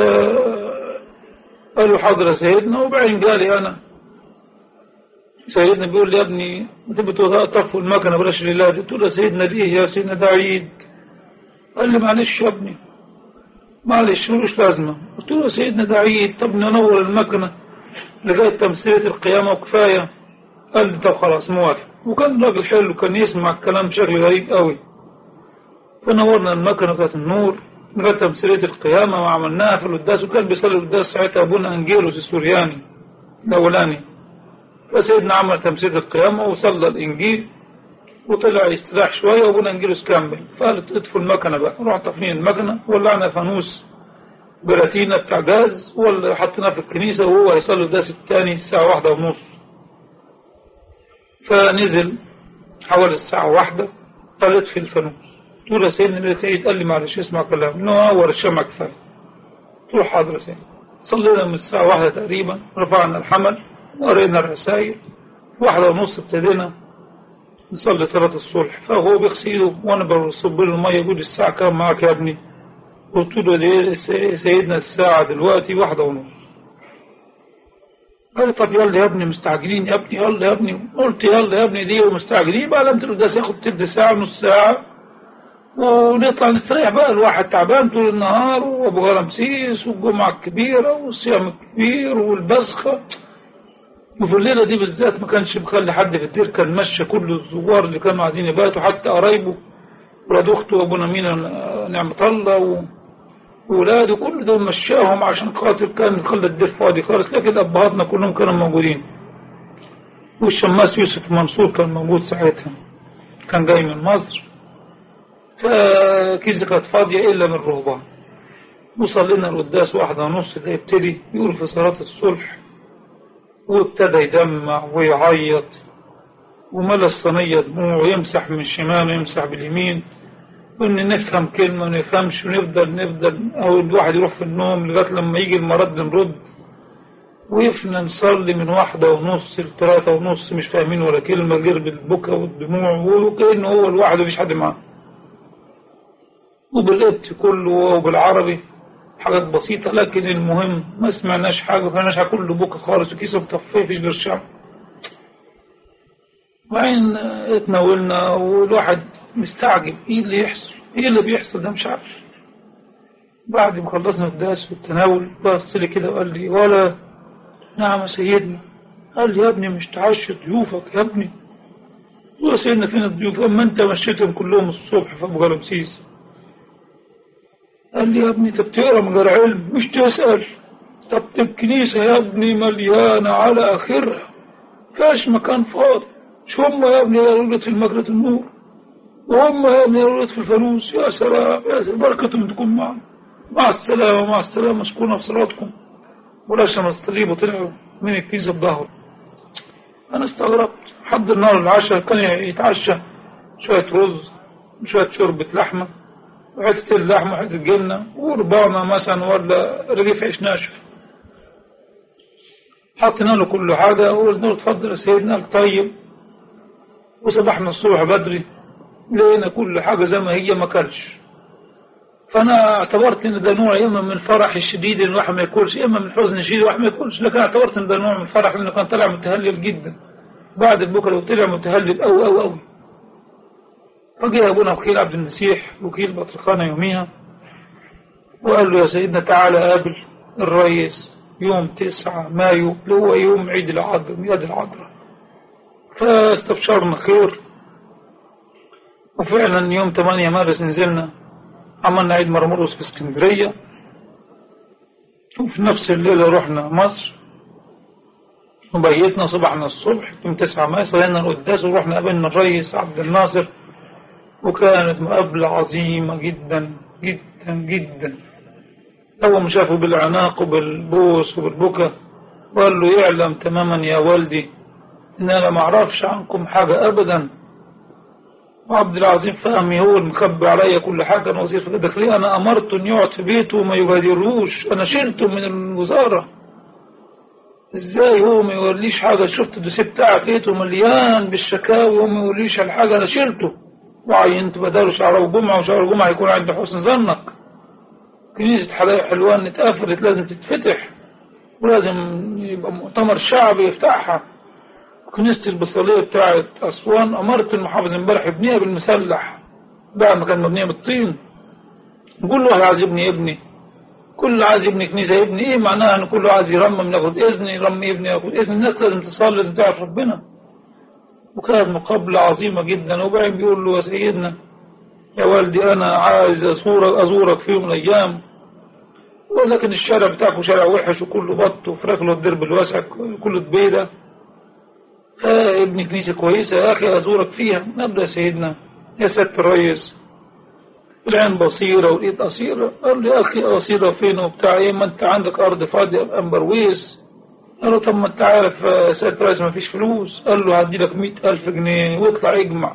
قالوا حاضر يا سيدنا وبعدين جالي انا سيدنا بيقول لي يا ابني انت بتطفوا المكنه بلاش لله قلت له يا سيدنا ليه يا سيدنا ده عيد قال لي معلش يا ابني معلش ملوش لازمه قلت له يا سيدنا ده عيد طب ننور المكنه لغايه تمثيليه القيامه وكفايه قال لي طب خلاص موافق وكان راجل حلو كان يسمع الكلام بشكل غريب قوي فنورنا المكنه بتاعت النور لغايه تمثيليه القيامه وعملناها في القداس وكان بيصلي القداس ساعتها ابونا انجيلوس السورياني الاولاني فسيدنا عمل تمثيل القيامة وصلى الإنجيل وطلع يستراح شوية وابونا انجيلوس كمل فقالت اطفوا المكنة بقى رحنا طافين المكنة ولعنا فانوس براتينا بتاع جاز ولا حطيناه في الكنيسة وهو هيصلي القداس الثاني الساعة واحدة ونص فنزل حوالي الساعة واحدة قالت في الفانوس تقول يا سيدنا اللي تعيد قال لي معلش اسمع كلام نور الشمع كفاية تقول حاضر يا سيدنا صلينا من الساعة واحدة تقريبا رفعنا الحمل وقرينا الرسائل واحدة ونص ابتدينا نصلي صلاة الصلح فهو بيغسله وانا بصب له المية يقول الساعة كام معاك يا ابني قلت له دي سيدنا الساعة دلوقتي واحدة ونص قال طب يلا يا ابني مستعجلين يا ابني يلا يا ابني قلت يلا يا ابني دي ومستعجلين بقى لم تقول ده ياخد تلت ساعة نص ساعة ونطلع نستريح بقى الواحد تعبان طول النهار وابو غرمسيس والجمعة الكبيرة والصيام الكبير والبسخة وفي الليلة دي بالذات ما كانش مخلي حد في الدير كان مشى كل الزوار اللي كانوا عايزين يباتوا حتى قرايبه ولاد اخته وابونا مينا نعمة الله وولاده كل دول مشاهم عشان خاطر كان خلى الدير فاضي خالص لكن ابهاتنا كلهم كانوا موجودين والشماس يوسف منصور كان موجود ساعتها كان جاي من مصر فكيزة كانت فاضية إلا من رهبان وصلينا القداس واحدة ونص ده يبتدي يقول في صلاة الصلح وابتدى يدمع ويعيط وملى الصينية دموع ويمسح من الشمال ويمسح باليمين وإن نفهم كلمة ونفهمش ونفضل نفضل أو الواحد يروح في النوم لغاية لما يجي المرض نرد وقفنا نصلي من واحدة ونص لثلاثة ونص مش فاهمين ولا كلمة غير بالبكا والدموع وكأنه هو لوحده مفيش حد معاه وبالقبط كله وبالعربي حاجات بسيطة لكن المهم ما سمعناش حاجة ما سمعناش حاجة كله بكا خالص وكيسة مطفية مفيش غير شعب وبعدين اتناولنا والواحد مستعجب ايه اللي يحصل ايه اللي بيحصل ده مش عارف بعد ما خلصنا الدرس والتناول بص لي كده وقال لي ولا نعم يا سيدنا قال لي يا ابني مش تعشى ضيوفك يا ابني يا سيدنا فين الضيوف اما انت مشيتهم كلهم الصبح في ابو غلبسيس قال لي يا ابني انت بتقرا من غير علم مش تسال طب الكنيسه يا ابني مليانه على اخرها فيهاش مكان فاضي مش هم يا ابني يا في المجرة النور وهم يا ابني يا في الفانوس يا سلام يا سلام بركتهم تكون معنا مع السلامة مع السلامة مسكونة في صلاتكم ولا شمس تغيب وطلعوا من الكنيسة بظهر أنا استغربت حد النهار العشاء كان يتعشى شوية رز وشوية شوربة لحمة وحتة اللحمة وحتة الجبنة وربانة مثلا ولا رغيف عيش ناشف حطينا له كل حاجة وقلنا له اتفضل يا سيدنا قال طيب وصبحنا الصبح بدري لقينا كل حاجة زي ما هي ما كلش فأنا اعتبرت إن ده نوع إما من الفرح الشديد إن الواحد ما ياكلش إما من الحزن الشديد الواحد ما ياكلش لكن اعتبرت إن ده نوع من الفرح لأنه كان طلع متهلل جدا بعد البكرة وطلع متهلل أوي أوي أوي فجاء أبونا وكيل عبد المسيح وكيل بطرخانة يوميها وقال له يا سيدنا تعالى قابل الرئيس يوم تسعة مايو اللي هو يوم عيد العذراء ميلاد العذراء فاستبشرنا خير وفعلا يوم 8 مارس نزلنا عملنا عيد مرمرقس في اسكندرية وفي نفس الليلة رحنا مصر وبيتنا صبحنا الصبح يوم 9 مايو صلينا القداس ورحنا قابلنا الرئيس عبد الناصر وكانت مقابلة عظيمة جدا جدا جدا أول ما شافه بالعناق وبالبوس وبالبكا وقال له يعلم تماما يا والدي إن أنا ما أعرفش عنكم حاجة أبدا وعبد العظيم فهمي هو المخبي عليا كل حاجة أنا وزير في الداخلية أنا أمرته إن يقعد في بيته وما يغادروش أنا شلته من الوزارة إزاي هو ما يوريش حاجة شفت الدوسيه بتاعك لقيته مليان بالشكاوي وما يوريش الحاجة أنا شلته وعينت بداله شهر وجمعة وشهر وجمعة يكون عند حسن ظنك كنيسة حلوان اتقفلت لازم تتفتح ولازم يبقى مؤتمر شعبي يفتحها كنيسة البصرية بتاعت أسوان أمرت المحافظ امبارح يبنيها بالمسلح بعد ما كان مبنية بالطين كل واحد عايز يبني ابني كل عايز يبني كنيسة يبني ايه معناها ان كله عايز يرمم ياخد اذن يرمم يبني ياخد اذن الناس لازم تصلي لازم تعرف ربنا وكانت مقابلة عظيمة جدا وبعدين بيقول له يا سيدنا يا والدي انا عايز ازورك ازورك في يوم من الايام ولكن الشارع بتاعكم شارع وحش وكله بط وفراخ له الدرب الواسع كله بيضة آه ابني كنيسة كويسة يا أخي أزورك فيها نبدأ يا سيدنا يا سيادة الرئيس العين بصيرة والإيد قصيرة قال لي يا أخي قصيرة فين وبتاع إيه ما أنت عندك أرض فاضية أمبرويس قال له طب ما أنت عارف يا سيادة الرئيس ما فيش فلوس قال له هدي لك مئة ألف جنيه واطلع اجمع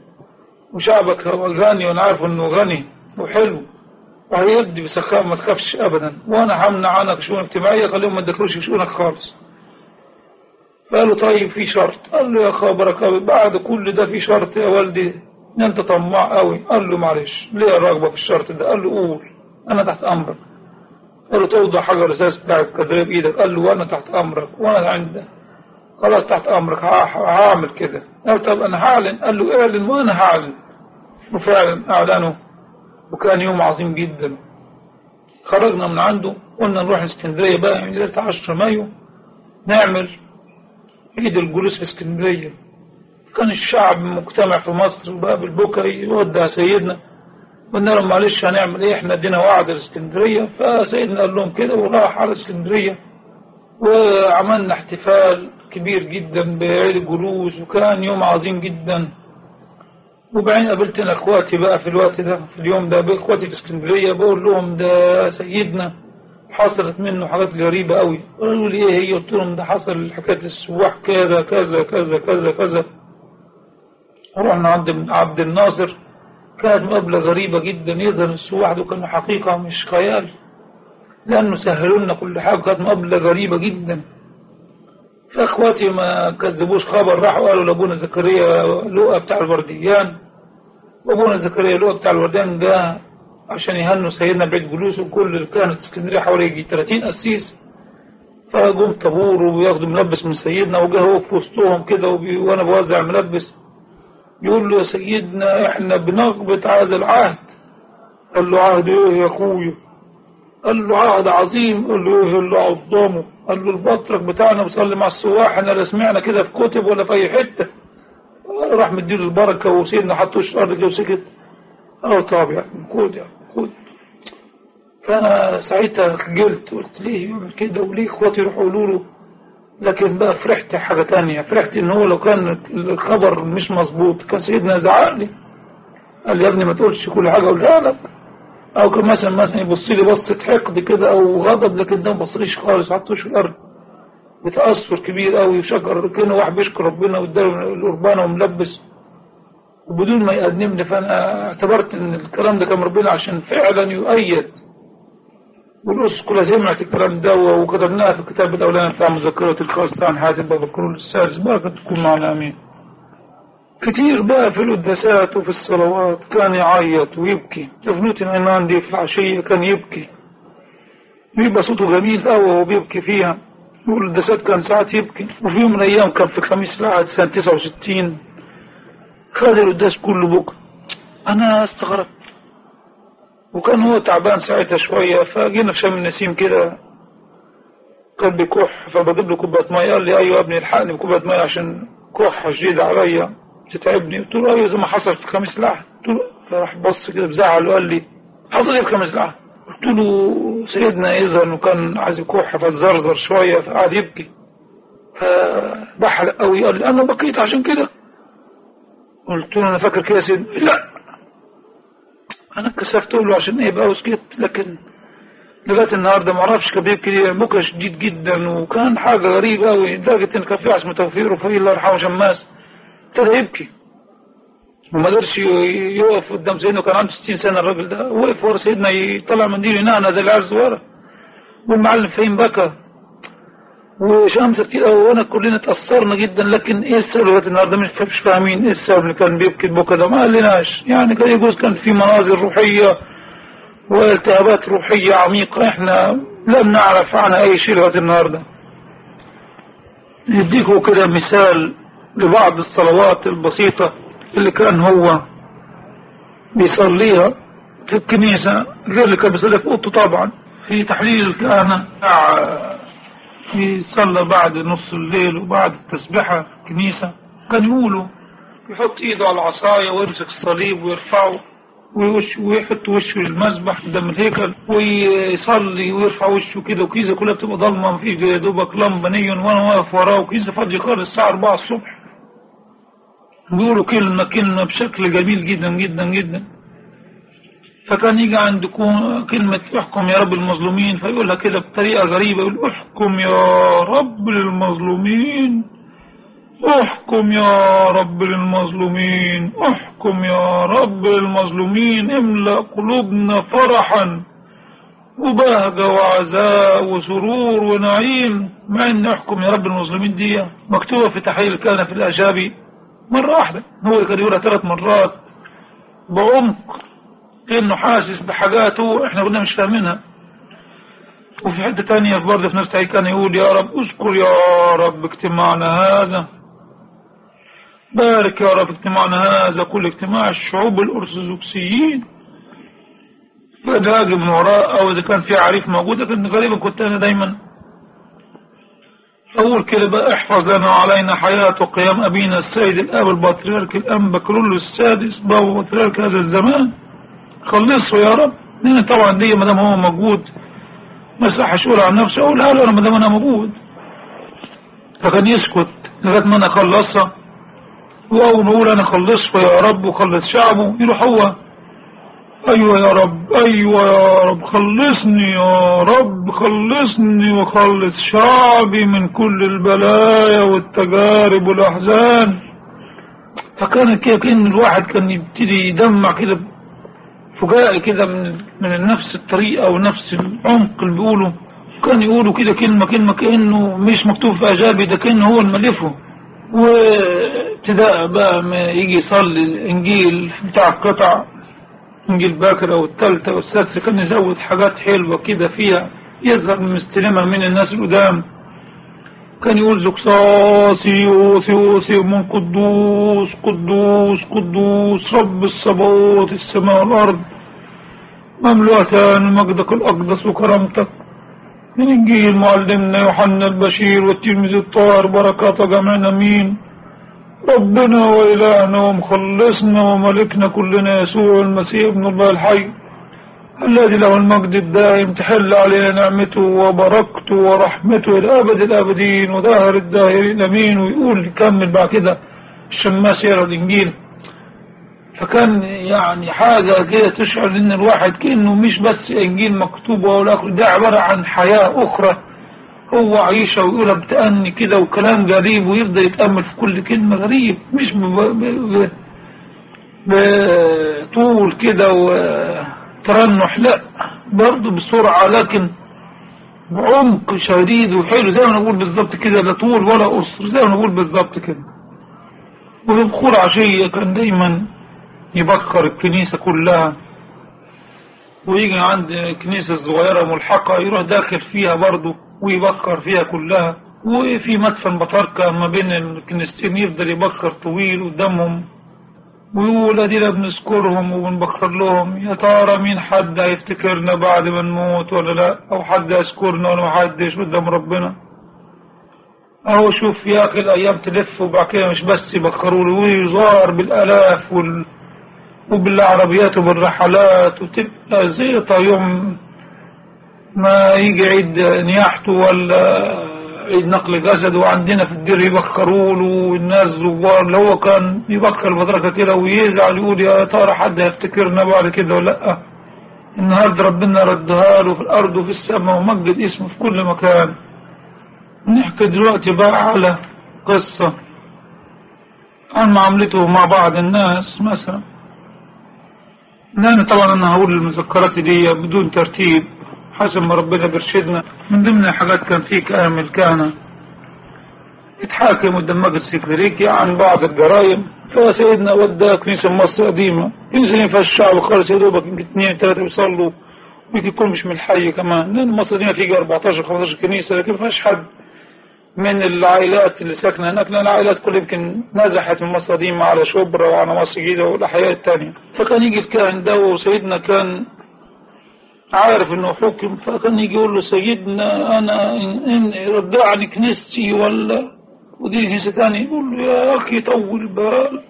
وشعبك هو غني وأنا عارف إنه غني وحلو وهيدي بسخاء ما تخافش أبدا وأنا همنع عنك شؤون اجتماعية خليهم ما تدخلوش في شؤونك خالص قال له طيب في شرط قال له يا خبرك أوي بعد كل ده في شرط يا والدي ان انت طماع قوي قال له معلش ليه الرغبة في الشرط ده قال له قول انا تحت امرك قال له توضع حجر الاساس بتاع الكدرية بايدك قال له وانا تحت امرك وانا عند خلاص تحت امرك هعمل كده قال طب انا هعلن قال له اعلن وانا هعلن وفعلا اعلنوا وكان يوم عظيم جدا خرجنا من عنده قلنا نروح اسكندرية بقى من ليلة 10 مايو نعمل عيد الجلوس في اسكندرية كان الشعب مجتمع في مصر وبقى بالبكا يودع سيدنا قلنا لهم معلش هنعمل ايه احنا ادينا وعد لاسكندرية فسيدنا قال لهم كده وراح على اسكندرية وعملنا احتفال كبير جدا بعيد الجلوس وكان يوم عظيم جدا وبعدين قابلت انا اخواتي بقى في الوقت ده في اليوم ده اخواتي في اسكندرية بقول لهم ده سيدنا حصلت منه حاجات غريبة قوي قالوا لي ايه هي قلت لهم ده حصل حكاية السواح كذا كذا كذا كذا كذا رحنا عند عبد الناصر كانت مقابلة غريبة جدا يظهر السواح ده كانوا حقيقة مش خيال لأنه سهلوا لنا كل حاجة كانت مقابلة غريبة جدا فاخواتي ما كذبوش خبر راحوا قالوا لابونا زكريا لؤى بتاع الورديان وابونا زكريا لؤى بتاع الورديان جه عشان يهنوا سيدنا بعيد جلوسه وكل اللي كانت اسكندريه حوالي يجي 30 قسيس فجم طابور وبياخدوا ملبس من سيدنا وجه هو في وسطهم كده وبي... وانا بوزع الملبس يقول له يا سيدنا احنا بنغبط هذا العهد قال له عهد ايه يا اخويا قال له عهد عظيم قال له ايه اللي عظمه قال له البطرك بتاعنا بيصلي مع السواح احنا لا سمعنا كده في كتب ولا في اي حته راح مديله البركه وسيدنا حطوه في الارض كده وسكت اه طب يعني خد يعني خد فانا ساعتها خجلت قلت ليه يعمل كده وليه اخواتي يروحوا يقولوا له لكن بقى فرحت حاجه تانية فرحت ان هو لو كان الخبر مش مظبوط كان سيدنا زعق لي قال لي يا ابني ما تقولش كل حاجه اقولها لك او كان مثلا مثلا يبص لي بصه حقد كده او غضب لكن ده ما بصليش خالص حطوش في الارض بتاثر كبير قوي وشكر كانه واحد بيشكر ربنا واداله القربانه وملبس وبدون ما يقدمني فانا اعتبرت ان الكلام ده كان ربنا عشان فعلا يؤيد والأسس كلها سمعت الكلام ده وكتبناها في الكتاب الأولاني بتاع مذكرة الخاصة عن حاتم بابا كرول السادس بارك تكون معنا أمين كتير بقى في القداسات وفي الصلوات كان يعيط ويبكي ابنتي العنان دي في العشية كان يبكي بيبقى صوته جميل قوي وهو بيبكي فيها والقداسات كان ساعات يبكي وفي يوم من الأيام كان في خميس العهد سنة 69 خد القداس كله بكى أنا استغربت وكان هو تعبان ساعتها شوية فجينا في شم النسيم كده كان بيكح فبجيب له كوباية مية قال لي أيوة يا ابني الحقني بكوباية مية عشان كحة شديدة عليا تتعبني قلت له أيوة زي ما حصل في خميس العهد قلت له فراح بص كده بزعل وقال لي حصل إيه في خميس العهد قلت له سيدنا يظهر إنه كان عايز يكح فزرزر شوية فقعد يبكي فبحرق قوي قال لي أنا بكيت عشان كده قلت له أنا فاكر كده يا سيدنا لا انا اتكسفت له عشان ايه بقى وسكت لكن لغايه النهارده ما اعرفش كان بيبكي ليه بكى شديد جدا وكان حاجه غريبه قوي لدرجه ان كان في اسمه توفيق رفيق الله يرحمه شماس ابتدى يبكي وما قدرش يقف قدام سيدنا كان عنده 60 سنه الراجل ده وقف ورا سيدنا يطلع منديل ينعنى زي العرس ورا والمعلم فهيم بكى وشمس كتير قوي وانا كلنا اتأثرنا جدا لكن ايه السبب لغايه النهارده مش مش فاهمين ايه السبب اللي كان بيبكي البكا ده ما قالناش يعني كان يجوز كان في مناظر روحيه والتهابات روحيه عميقه احنا لم نعرف عنها اي شيء لغايه النهارده نديكوا كده مثال لبعض الصلوات البسيطه اللي كان هو بيصليها في الكنيسه غير اللي كان بيصليها في اوضته طبعا في تحليل الكهنه بتاع يصلى بعد نص الليل وبعد التسبيحة في الكنيسة كان يقولوا يحط ايده على العصاية ويمسك الصليب ويرفعه ويوش ويحط وشه للمسبح قدام الهيكل ويصلي ويرفع وشه كده وكيسة كلها بتبقى ضلمة مفيش غير يا دوبك لمبة نيون وانا واقف وراه وكيسة فاضية خالص الساعة 4 الصبح بيقولوا كلمة كلمة بشكل جميل جدا جدا جدا فكان يجي عند كلمة احكم يا رب المظلومين فيقولها كده بطريقة غريبة يقول احكم يا رب للمظلومين احكم يا رب للمظلومين احكم يا رب للمظلومين املأ قلوبنا فرحا وبهجة وعزاء وسرور ونعيم مع ان احكم يا رب المظلومين دي مكتوبة في تحليل كان في الاجابي مرة واحدة هو كان يقولها ثلاث مرات بعمق كأنه حاسس بحاجاته احنا كنا مش فاهمينها وفي حتة تانية برضه في نفس كان يقول يا رب اذكر يا رب اجتماعنا هذا بارك يا رب اجتماعنا هذا كل اجتماع الشعوب الأرثوذكسيين فداجي من وراء أو إذا كان في عريف موجود لكن غالبا كنت أنا دايما أقول كده بقى احفظ لنا وعلينا حياة وقيام أبينا السيد الآب البطريرك الأنبا كرولو السادس بابا بطريرك هذا الزمان خلصه يا رب لأن طبعا دي ما دام هو موجود ما يصحش يقول عن نفسه أقول لا لا ما دام أنا موجود فكان يسكت لغاية ما أنا أخلصها وأول ما أقول أنا خلصه يا رب وخلص شعبه يروح هو أيوة يا رب أيوة يا رب خلصني يا رب خلصني وخلص شعبي من كل البلايا والتجارب والأحزان فكان كده كأن الواحد كان يبتدي يدمع كده فجائي كده من من نفس الطريقة ونفس العمق اللي بيقوله كان يقولوا كده كلمة كلمة كأنه مش مكتوب في أجابي ده كأنه هو الملفه وابتداء بقى ما يجي يصلي الإنجيل بتاع القطع إنجيل باكر أو التالتة أو السادسة كان يزود حاجات حلوة كده فيها يظهر مستلمة من الناس القدام كان يقول زقصاصي أوسي أوسي من قدوس قدوس قدوس رب الصبوت السماء والأرض مملوءتان مجدك الأقدس وكرامتك من إنجيل معلمنا يوحنا البشير والتلميذ الطاهر بركات جميعنا مين ربنا وإلهنا ومخلصنا وملكنا كلنا يسوع المسيح ابن الله الحي الذي له المجد الدائم تحل علينا نعمته وبركته ورحمته إلى أبد الآبدين ودهر الداهرين أمين ويقول يكمل بعد كده الشماس يرى الإنجيل فكان يعني حاجة كده تشعر إن الواحد كأنه مش بس إنجيل مكتوب ولا آخر ده عبارة عن حياة أخرى هو عيشة ويقولها بتأني كده وكلام غريب ويفضل يتأمل في كل كلمة غريب مش ب... ب... ب... بطول كده وترنح لا برضه بسرعة لكن بعمق شديد وحلو زي ما نقول بالظبط كده لا طول ولا قصر زي ما نقول بالظبط كده وفي بخور عشية كان دايما يبخر الكنيسة كلها ويجي عند كنيسة صغيرة ملحقة يروح داخل فيها برضه ويبخر فيها كلها وفي مدفن بطاركة ما بين الكنيستين يفضل يبخر طويل قدامهم ويقول ادينا بنذكرهم وبنبخر لهم يا ترى مين حد هيفتكرنا بعد ما نموت ولا لا او حد يذكرنا ولا محدش قدام ربنا اهو شوف يا اخي الايام تلف وبعد كده مش بس يبخروا له ويزار بالالاف وال... وبالعربيات وبالرحلات وتبقى زيطة يوم ما يجي عيد نياحته ولا عيد نقل جسد وعندنا في الدير يبخروا له والناس زوار اللي هو كان يبخر بدركة كده ويزعل يقول يا ترى حد هيفتكرنا بعد كده ولا لا النهارده ربنا ردها له في الارض وفي السماء ومجد اسمه في كل مكان نحكي دلوقتي بقى على قصة عن معاملته مع بعض الناس مثلا لأن طبعا أنا هقول المذكرات دي بدون ترتيب حسب ما ربنا بيرشدنا من ضمن الحاجات كان في كامل كان يتحاكم قدام مجلس السكرتيري عن بعض الجرائم فسيدنا ودى كنيسة مصر قديمة كنيسة ما فيهاش الشعب خالص يا دوبك يمكن اثنين ثلاثة بيصلوا ويمكن يكون مش من الحي كمان لأن مصر دي فيها 14 15 كنيسة لكن ما فيهاش حد من العائلات اللي ساكنة هناك لأن العائلات كلها يمكن نزحت من مصر قديمة على شبرا وعلى مصر الجديدة والأحياء التانية فكان يجي الكاهن ده وسيدنا كان عارف انه حكم فكان يجي يقول له سيدنا انا ان, إن رجعني كنيستي ولا ودي كنيسة تانية يقول له يا اخي طول بالك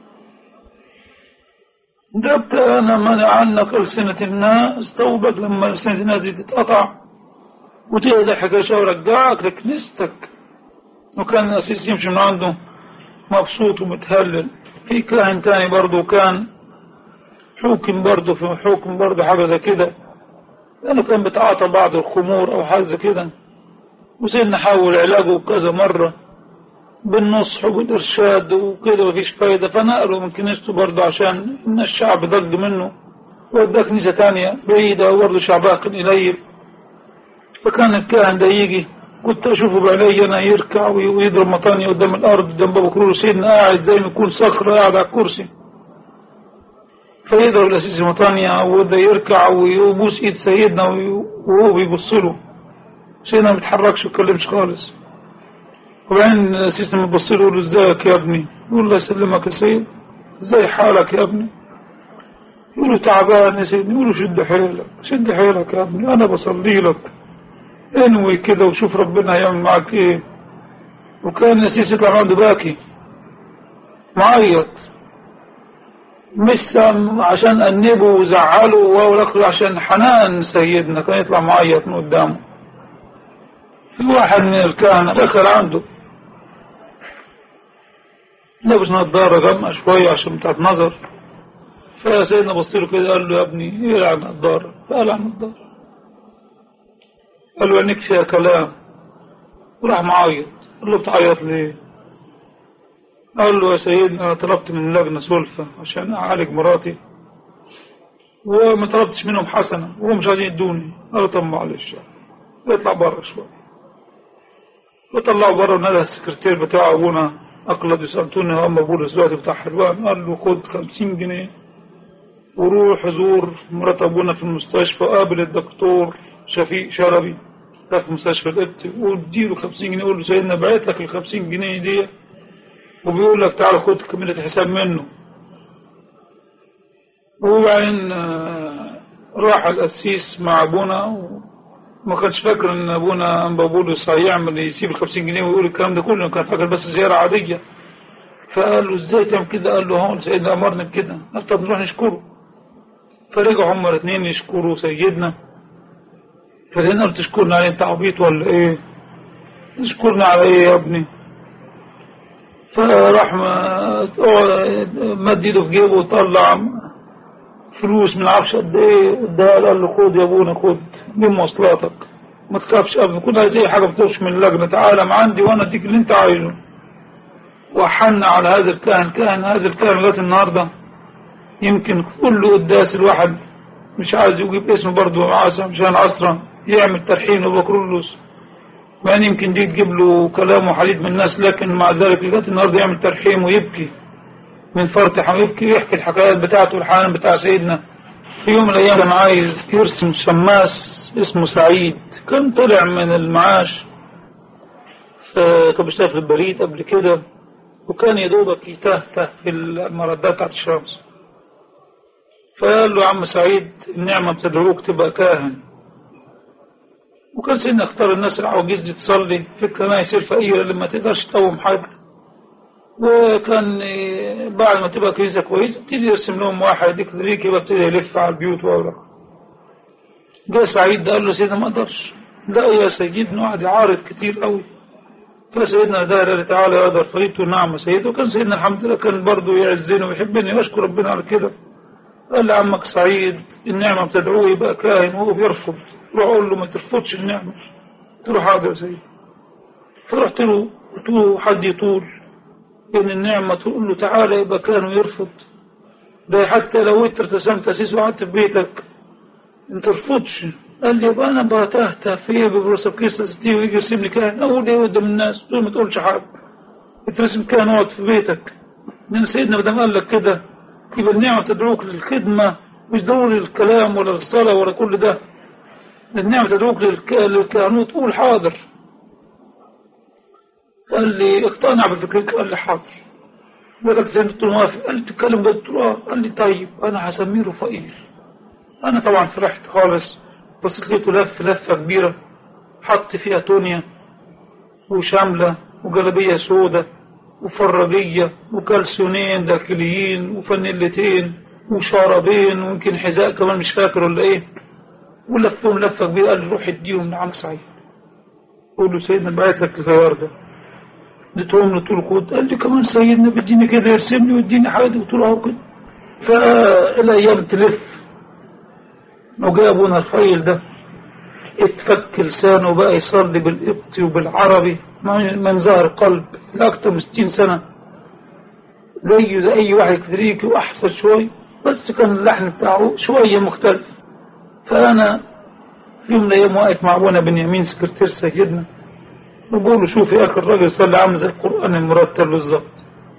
ده كان منع عنك ألسنة الناس توبك لما ألسنة الناس دي تتقطع وتهدى حكاية ورجعك لكنيستك وكان الأسيس يمشي من عنده مبسوط ومتهلل في كاهن تاني برضه كان حكم برضه في حكم برضه حاجة زي كده لأنه كان بيتعاطى بعض الخمور أو حاجة زي كده وسيدنا حاول علاجه كذا مرة بالنصح وبالإرشاد وكده مفيش فايدة فنقله من كنيسته برضه عشان إن الشعب ضج منه وداه كنيسة تانية بعيدة وبرضه شعبها كان قليل فكان الكاهن ده يجي كنت أشوفه بعيني أنا يركع ويضرب مطانية قدام الأرض قدام بابا كرول سيدنا قاعد زي ما يكون صخرة قاعد على الكرسي فيضرب الأسيس مطانية وده يركع ويبوس إيد سيدنا وهو بيبص له سيدنا ما بيتحركش ويتكلمش خالص وبعدين الأسيس لما بص له يقول له ازيك يا ابني يقول له يسلمك يا سيد ازاي حالك يا ابني يقول له تعبان يا سيدي يقول له شد حيلك شد حيلك يا ابني أنا بصلي لك انوي كده وشوف ربنا هيعمل معاك ايه وكان الأسيس يطلع عنده باكي معيط مش عشان أنبه وزعله والآخر عشان حنان سيدنا كان يطلع معيط من قدامه في واحد من الكهنة دخل عنده لابس نظارة غامقة شوية عشان بتاعت نظر فسيدنا بص له كده قال له يا ابني اقلع النظارة فقلع النظارة قال له عينيك فيها كلام وراح معيط قال له بتعيط ليه قال له يا سيدنا أنا طلبت من اللجنة سلفة عشان أعالج مراتي وما طلبتش منهم حسنة وهم مش عايزين يدوني قال له طب معلش ويطلع بره شوية وطلعوا بره ونادى السكرتير بتاع ابونا اقلد يسالتوني هم بولس دلوقتي بتاع حلوان قال له خد 50 جنيه وروح زور مرات ابونا في المستشفى قابل الدكتور شفيق شربي ده في مستشفى القبط واديله 50 جنيه قول له سيدنا بعت لك ال 50 جنيه دي وبيقول لك تعالى خد كمية الحساب منه وبعدين آه، راح القسيس مع ابونا وما كانش فاكر ان ابونا انبا بولس هيعمل يسيب ال 50 جنيه ويقول الكلام ده كله كان فاكر بس زياره عاديه فقال له ازاي تعمل كده قال له هون سيدنا امرنا بكده قال طب نروح نشكره فرجعوا هما الاثنين يشكروا سيدنا فسيدنا قال تشكرنا عليه انت عبيط ولا ايه تشكرنا على ايه يا ابني فراح ما- مد ايده في جيبه وطلع فلوس من عارفش قد ايه اداها له، قال له خد يا ابونا خد دي مواصلاتك ما تخافش ابدا كل عايز اي حاجه بتوش من اللجنه تعالى ما عندي وانا اديك اللي انت عايزه وحن على هذا الكاهن كاهن هذا الكاهن لغايه النهارده يمكن كل قداس الواحد مش عايز يجيب اسمه برضه عاصم مشان عصرا يعمل ترحيم وبكرولوس يعني يمكن دي تجيب له كلام وحديد من الناس لكن مع ذلك لغايه النهارده يعمل ترحيم ويبكي من فرط ويبكي ويحكي الحكايات بتاعته والحنان بتاع سيدنا في يوم من الايام كان عايز يرسم شماس اسمه سعيد كان طلع من المعاش كان بيشتغل في البريد قبل كده وكان يا دوبك يتهته في المردات بتاعت الشمس فقال له يا عم سعيد النعمة بتدعوك تبقى كاهن وكان سيدنا اختار الناس العواجيز دي تصلي في الكنائس الفقيرة اللي ما تقدرش تقوم حد وكان إيه، بعد ما تبقى كنيسة كويسة ابتدي يرسم لهم واحد يديك تدريك يبقى ابتدي يلف على البيوت وأوراق جاء سعيد ده قال له سيدنا ما اقدرش لا يا سيدنا قعد يعارض كتير قوي فسيدنا داير قال تعالى يقدر فقلت له نعم يا سيد وكان سيدنا الحمد لله كان برضه يعزني ويحبني واشكر ربنا على كده قال لي عمك سعيد النعمة بتدعوه يبقى كاهن وهو بيرفض روح اقول له ما ترفضش النعمة قلت له حاضر يا سيد فرحت له قلت له حد يطول ان النعمة تقول له تعالى يبقى كاهن ويرفض ده حتى لو انت ارتسمت اسيس وقعدت في بيتك ما ترفضش قال لي يبقى انا بتهته في ببروسة كيسة ستي ويجي يرسم لي كاهن اقول ايه قدام الناس تقول ما تقولش حاجة اترسم كاهن اقعد في بيتك لان سيدنا ما دام قال لك كده يبقى النعمة تدعوك للخدمة مش ضروري الكلام ولا الصلاة ولا كل ده النعمة تدعوك للك... للكهنوت قول حاضر قال لي اقتنع بفكرتك قال لي حاضر بدك زي قلت له موافق قال لي تتكلم قلت له اه قال لي طيب انا هسميه رفائيل انا طبعا فرحت خالص بصيت لقيته لف لفة كبيرة حط فيها تونيا وشاملة وجلبية سودة وفرجية وكلسونين داخليين وفانيلتين وشرابين ويمكن حذاء كمان مش فاكر ولا ايه ولفهم لفة كبيرة قال لي روح اديهم لعم سعيد قول له سيدنا بعت لك الخيار ده اديتهم له طول خد قال لي كمان سيدنا بيديني كده يرسم لي ويديني حاجة قلت له اهو كده فالايام تلف وجاء ابونا الخيل ده اتفك لسانه وبقى يصلي بالقبطي وبالعربي من ظهر قلب لأكثر من 60 سنة زيه زي أي واحد كتريكي وأحسن شوي بس كان اللحن بتاعه شوية مختلف فأنا في يوم من الأيام واقف مع أبونا بنيامين سكرتير سيدنا بقول له شوف يا أخي الراجل صلي عامل زي القرآن المرتل بالظبط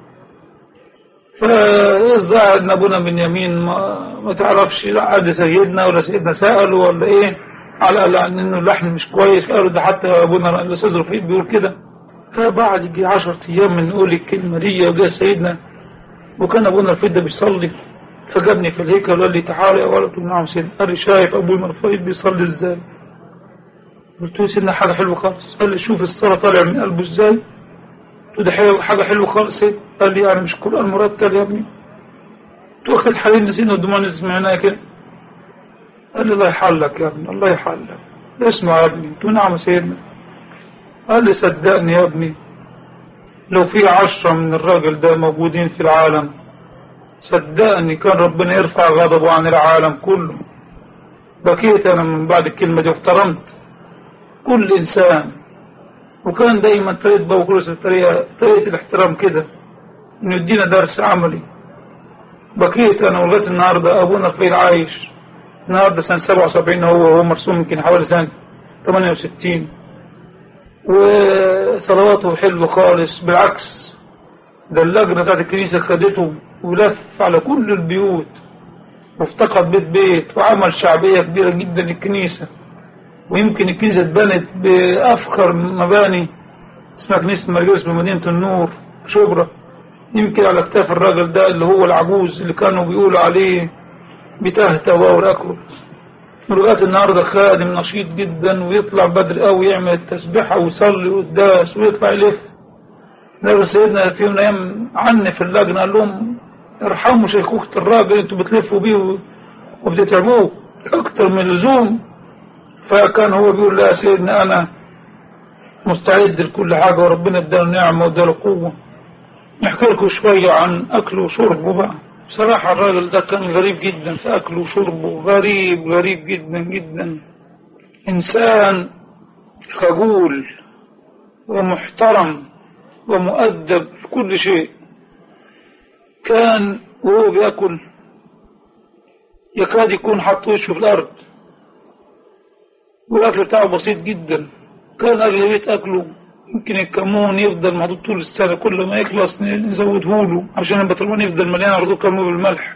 فالظاهر ان ابونا بنيامين ما, ما تعرفش لا عاد سيدنا ولا سيدنا سأله ولا ايه على على انه اللحن مش كويس قالوا ده حتى ابونا الاستاذ رفيق بيقول كده فبعد يجي 10 ايام من نقول الكلمه دي وجاء سيدنا وكان ابونا رفيق ده بيصلي فجابني في الهيكل وقال لي تعالى يا ولد قلت له نعم سيدنا قال لي شايف ابونا رفيق بيصلي ازاي قلت له سيدنا حاجه حلوه خالص قال لي شوف الصلاه طالع من قلبه ازاي قلت له ده حلو- حاجه حلوه خالص سيد قال لي انا مش قران مرتل يا ابني قلت له واخد حالين نسينا ودموع سمعناها كده قال لي الله يحلك يا ابني الله يحلك اسمع يا ابني قلت له نعم يا سيدنا قال لي صدقني يا ابني لو في عشرة من الراجل ده موجودين في العالم صدقني كان ربنا يرفع غضبه عن العالم كله بكيت انا من بعد الكلمة دي واحترمت كل انسان وكان دايما طريقة بوكروس طريقة, طريقة الاحترام كده انه يدينا درس عملي بكيت انا ولغايه النهارده ابونا رفيق عايش النهارده سنه 77 هو وهو مرسوم يمكن حوالي سنه 68 وصلواته حلوة خالص بالعكس ده اللجنة بتاعت الكنيسة خدته ولف على كل البيوت وافتقد بيت بيت وعمل شعبية كبيرة جدا للكنيسة ويمكن الكنيسة اتبنت بأفخر مباني اسمها كنيسة مرجلس بمدينة النور شبرا يمكن على اكتاف الراجل ده اللي هو العجوز اللي كانوا بيقولوا عليه بتهته وأوراقه ولغاية النهاردة خادم نشيط جدا ويطلع بدري قوي يعمل التسبيحة ويصلي قداس ويطلع يلف لكن سيدنا في يوم من الأيام عني في اللجنة قال لهم ارحموا شيخوخة الراجل انتوا بتلفوا بيه وبتتعبوه أكتر من اللزوم فكان هو بيقول لا يا سيدنا أنا مستعد لكل حاجة وربنا اداله نعمة واداله قوة نحكي لكم شوية عن أكله وشربه بقى بصراحة الراجل ده كان غريب جدا في أكله وشربه غريب غريب جدا جدا إنسان خجول ومحترم ومؤدب في كل شيء كان وهو بياكل يكاد يكون حاط وشه في الأرض والأكل بتاعه بسيط جدا كان أغلبية أكله يمكن الكمون يفضل محطوط طول السنة كل ما يخلص نزوده له عشان البطرمان يفضل مليان على طول كمون بالملح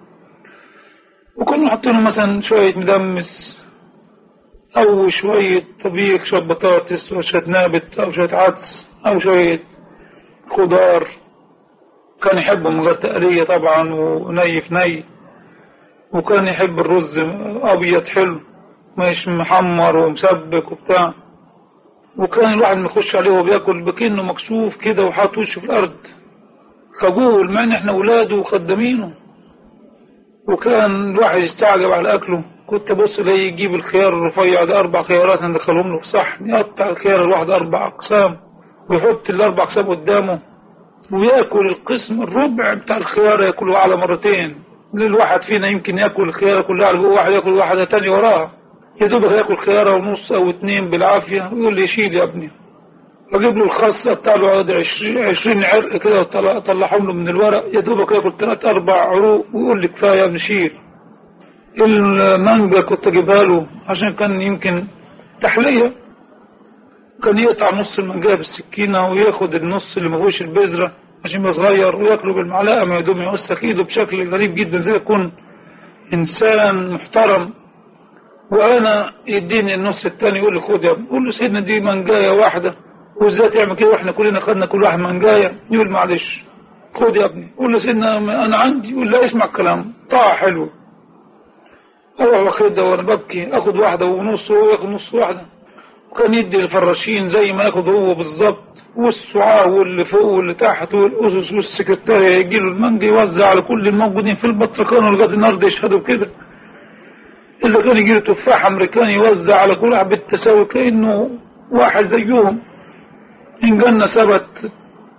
وكنا حاطين له مثلا شوية مدمس أو شوية طبيخ شوية بطاطس أو شوية نابت أو شوية عدس أو شوية خضار كان يحبه من غير تقلية طبعا وني في ني وكان يحب الرز أبيض حلو مش محمر ومسبك وبتاع وكان الواحد ما يخش عليه وهو بياكل بكنه مكسوف كده وحاط وشه في الارض خجول مع ان احنا اولاده وخدامينه وكان الواحد يستعجب على اكله كنت ابص الاقيه يجيب الخيار الرفيع ده اربع خيارات ندخلهم له في صحن يقطع الخيار الواحد اربع اقسام ويحط الاربع اقسام قدامه وياكل القسم الربع بتاع الخيار ياكله على مرتين الواحد فينا يمكن ياكل الخيار كلها على واحد ياكل واحده تانية وراها يا دوب هياكل خيارة ونص أو اتنين بالعافية ويقول لي شيل يا ابني أجيب له الخاصة بتاع له عشرين عرق كده وطلعهم له من الورق يا دوبك ياكل ثلاث أربع عروق ويقول لي كفاية يا ابني شيل المانجا كنت أجيبها له عشان كان يمكن تحلية كان يقطع نص المانجا بالسكينة وياخد النص اللي ما فيهوش البذرة عشان يبقى صغير وياكله بالمعلقة ما يدوم يوسخ ايده بشكل غريب جدا زي يكون إنسان محترم وانا يديني النص الثاني يقول لي خد يا ابني قول له سيدنا دي منجايه واحده وازاي تعمل كده واحنا كلنا خدنا كل واحد منجايه يقول معلش خد يا ابني قول له سيدنا انا عندي يقول لا اسمع الكلام طاعه حلوه اروح واخدها وانا ببكي اخد واحده ونص وهو ياخد نص واحده وكان يدي الفراشين زي ما ياخد هو بالظبط والسعاه واللي فوق واللي تحت والاسس والسكرتاريه يجي له المانجا يوزع على كل الموجودين في البطرخانه لغايه النهارده يشهدوا كده إذا كان يجي تفاح أمريكاني يوزع على كل واحد بالتساوي كأنه واحد زيهم إن جالنا ثبت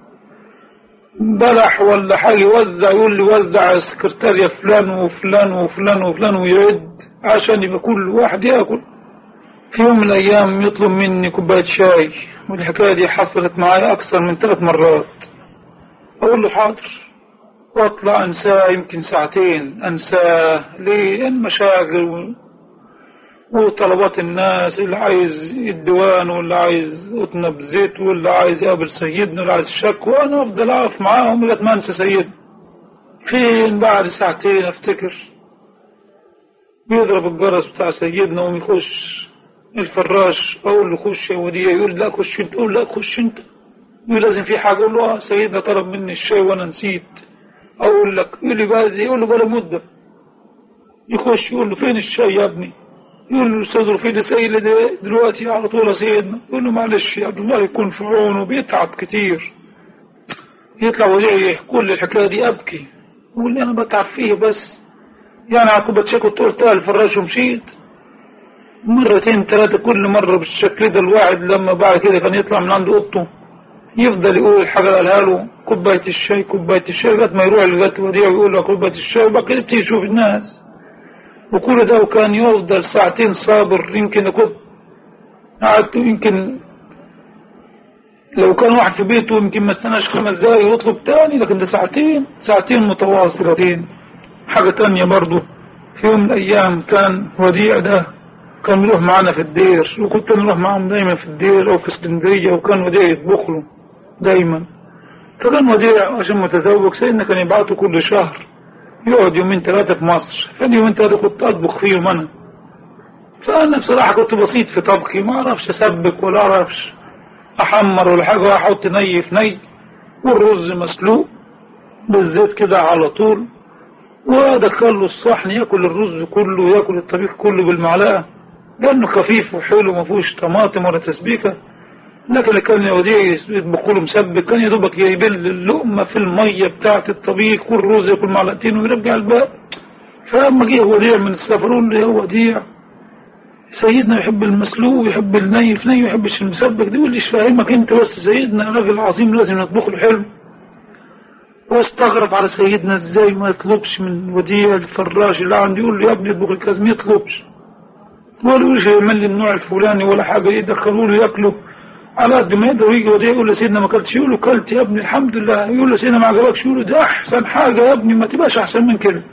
بلح ولا حاجة يوزع يقول لي وزع على السكرتارية فلان وفلان وفلان وفلان ويعد عشان يبقى كل واحد ياكل في يوم من الأيام يطلب مني كوباية شاي والحكاية دي حصلت معايا أكثر من ثلاث مرات أقول له حاضر واطلع انساه يمكن ساعتين انساه ليه المشاغل و... وطلبات الناس اللي عايز الديوان واللي عايز قطنة بزيت واللي عايز يقابل سيدنا واللي عايز شك وانا افضل اقف معاهم لغايه ما انسى سيدنا فين بعد ساعتين افتكر بيضرب الجرس بتاع سيدنا ويخش الفراش اقول له خش يا وديه يقول لا خش انت اقول لا خش انت يقول لازم في حاجه اقول له سيدنا طلب مني الشاي وانا نسيت اقول لك يقول لي بعد يقول له بلا مده يخش يقول له فين الشاي يا ابني يقول له الاستاذ فين سيدنا دلوقتي على طول يا سيدنا يقول له معلش يا عبد الله يكون في عونه بيتعب كتير يطلع وليه كل الحكايه دي ابكي يقول لي انا بتعب فيه بس يعني على كوبايه كنت قلتها الفراش ومشيت مرتين ثلاثه كل مره بالشكل ده الواحد لما بعد كده كان يطلع من عند اوضته يفضل يقول الحاجة اللي قالها له كوباية الشاي كوباية الشاي لغاية ما يروح لغاية وديع ويقول له كوباية الشاي وبعد كده يبتدي يشوف الناس وكل ده وكان يفضل ساعتين صابر يمكن كنت قعدت يمكن لو كان واحد في بيته يمكن ما استناش خمس دقايق ويطلب تاني لكن ده ساعتين ساعتين متواصلتين حاجة تانية برضه في يوم من الأيام كان وديع ده كان بيروح معانا في الدير وكنت نروح معاهم دايما في الدير او في اسكندريه وكان وديع يطبخ له دايما فكان وديع عشان متزوج سيدنا كان يبعته كل شهر يقعد يومين ثلاثه في مصر فاليومين يومين ثلاثه كنت اطبخ فيهم انا فانا بصراحه كنت بسيط في طبخي ما اعرفش اسبك ولا اعرفش احمر ولا حاجه واحط ني في ني والرز مسلوق بالزيت كده على طول وادخل له الصحن ياكل الرز كله ياكل الطبيخ كله بالمعلقه لانه خفيف وحلو ما فيهوش طماطم ولا تسبيكه لكن اللي كان يوديه يطبخوا له مسبك كان يا دوبك يبل اللقمه في الميه بتاعه الطبيخ والرز ياكل معلقتين ويرجع الباقي فلما جه وديع من السفر قول له يا وديع سيدنا يحب المسلوق ويحب الني في ني ويحبش المسبك دي يقول لي فاهمك انت بس سيدنا راجل عظيم لازم نطبخ له حلو واستغرب على سيدنا ازاي ما يطلبش من وديع الفراش اللي عنده يقول له يا ابني اطبخ الكاز ما يطلبش ولا يقولش يعمل لي النوع الفلاني ولا حاجه يدخلوا له ياكلوا على قد ما يقدر يجي وديع يقول لسيدنا ما اكلتش يقول له كلت يا ابني الحمد لله يقول له سيدنا ما عجبكش يقول له ده احسن حاجه يا ابني ما تبقاش احسن من كده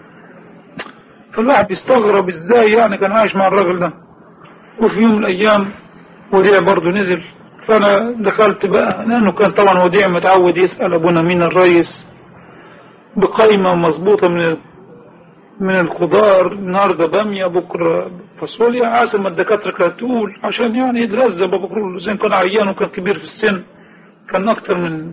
فالواحد بيستغرب ازاي يعني كان عايش مع الراجل ده وفي يوم من الايام وديع برضه نزل فانا دخلت بقى لانه كان طبعا وديع متعود يسال ابونا مين الريس بقايمه مظبوطه من من الخضار النهارده باميه بكره فاصوليا عسل ما الدكاتره كانت تقول عشان يعني يتغذى بكره زي كان عيان وكان كبير في السن كان اكتر من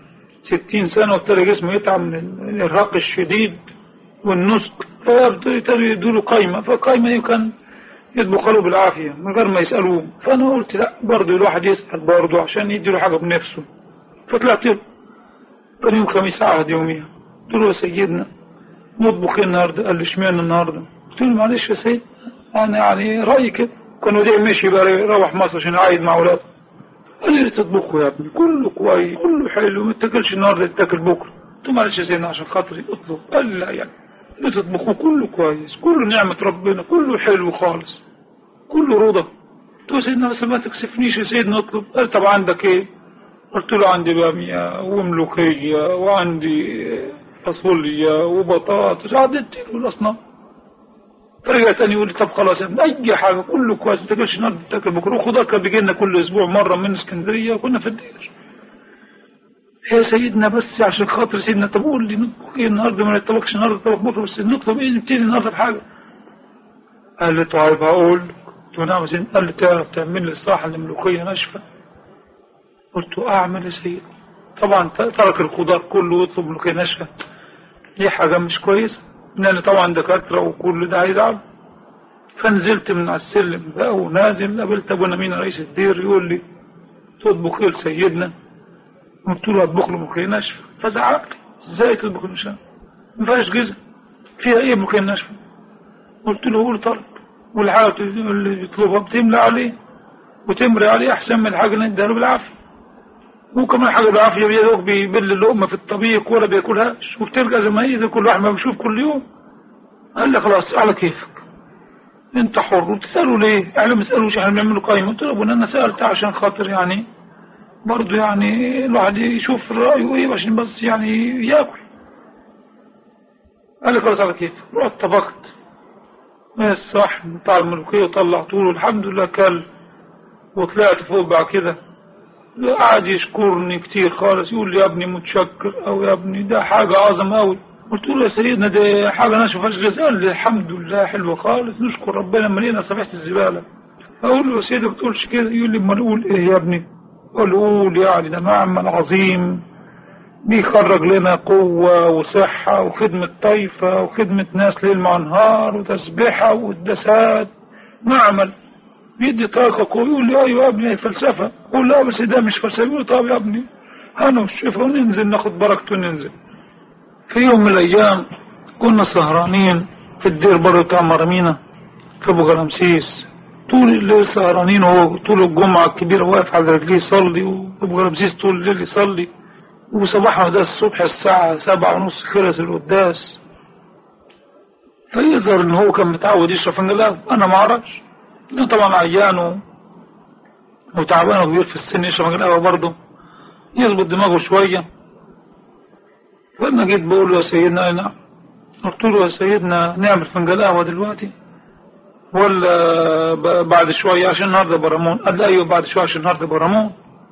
ستين سنه وابتدى جسمه يتعب من الارهاق الشديد والنسك فابتدوا يدوا له قايمه فالقايمه دي كان يطبخ له بالعافيه من غير ما يسالوه فانا قلت لا برضه الواحد يسال برضه عشان يدي له حاجه بنفسه فطلعت له كان يوم خميس عهد يوميها قلت له يا سيدنا نطبخ ايه النهارده قال لي اشمعنى النهارده قلت له معلش يا سيد انا يعني رايي كده كان وديع مشي بقى يروح مصر عشان يعايد مع اولاده قال لي تطبخوا يا ابني كله كويس كله حلو ما تاكلش النهارده تاكل بكره قلت له معلش يا سيدنا عشان خاطري اطلب قال لي لا يعني اللي تطبخوه كله كويس كله نعمة ربنا كله حلو خالص كله رضا قلت له يا سيدنا بس ما تكسفنيش يا سيدنا اطلب قال طب عندك ايه قلت له عندي بامية وملوخية وعندي فاصوليا وبطاطس عدت له الاصناف فرجع تاني يقول لي طب خلاص يا ابني اي حاجه كله كويس ما تاكلش النهارده تاكل بكره وخضار كان بيجي لنا كل اسبوع مره من اسكندريه وكنا في الدير يا سيدنا بس عشان خاطر سيدنا طب قول لي نطبخ ايه النهارده ما نطبخش النهارده طبخ بكره بس نطلب ايه نبتدي النهارده بحاجه قال لي طيب هقول قلت له نعم يا سيدنا قال لي تعرف تعمل لي صحن ملوخيه ناشفه قلت له اعمل يا سيدي طبعا ترك الخضار كله ويطلب ملوخيه ناشفه دي حاجه مش كويسه لان طبعا دكاتره وكل ده هيزعل فنزلت من على السلم بقى ونازل قابلت ابونا مين رئيس الدير يقول لي تطبخ ايه لسيدنا قلت له اطبخ له ملوخيه ناشفه فزعق لي ازاي تطبخ ناشفه ما فيهاش جزء فيها ايه ملوخيه ناشفه قلت له قول طلب والحاجه اللي يطلبها بتملى عليه وتمري عليه احسن من الحاجه اللي اديها له بالعافيه وكمان حاجه بالعافيه بيدوق بيبل اللقمه في الطبيخ ولا بياكلهاش وبترجع زي ما هي زي كل واحد ما بيشوف كل يوم قال لي خلاص على كيفك انت حر وتساله ليه؟ احنا ما بنسالوش احنا بنعمل قايمه قلت له ابونا انا سالت عشان خاطر يعني برضه يعني الواحد يشوف رايه ايه عشان بس يعني ياكل قال لي خلاص على كيفك رحت طبخت الصحن بتاع الملوخيه وطلعته له الحمد لله كل وطلعت فوق بعد كده قعد يشكرني كتير خالص يقول لي يا ابني متشكر او يا ابني ده حاجة عظمة قوي قلت له يا سيدنا ده حاجة انا شوفهاش غير قال لي الحمد لله حلوة خالص نشكر ربنا ملينا صفيحة الزبالة اقول له يا سيدي ما بتقولش كده يقول لي امال اقول ايه يا ابني اقول له قول يعني ده معمل عظيم بيخرج لنا قوة وصحة وخدمة طايفة وخدمة ناس ليل مع نهار وتسبيحة وقداسات معمل بيدي طاقة قوي يقول لي ايوه يا ابني فلسفة اقول لا بس ده مش فلسفة يقول طب يا ابني انا والشفا وننزل ناخد بركته وننزل في يوم من الايام كنا سهرانين في الدير بره بتاع مرمينا في ابو غرمسيس طول الليل سهرانين وهو طول الجمعة الكبيرة واقف على رجليه يصلي وابو غرمسيس طول الليل يصلي وصباحنا ده الصبح الساعة سبعة ونص خلص القداس فيظهر ان هو كان متعود يشرب فنجان قهوة انا ما اعرفش لأنه طبعا عيان وتعبان وكبير في السن يشرب فنجان قهوة برضه يظبط دماغه شوية فأنا جيت بقول له يا سيدنا أنا قلت له يا سيدنا نعمل فنجان قهوة دلوقتي ولا ب- بعد شوية عشان النهاردة برامون قال لي أيوة بعد شوية عشان النهاردة برامون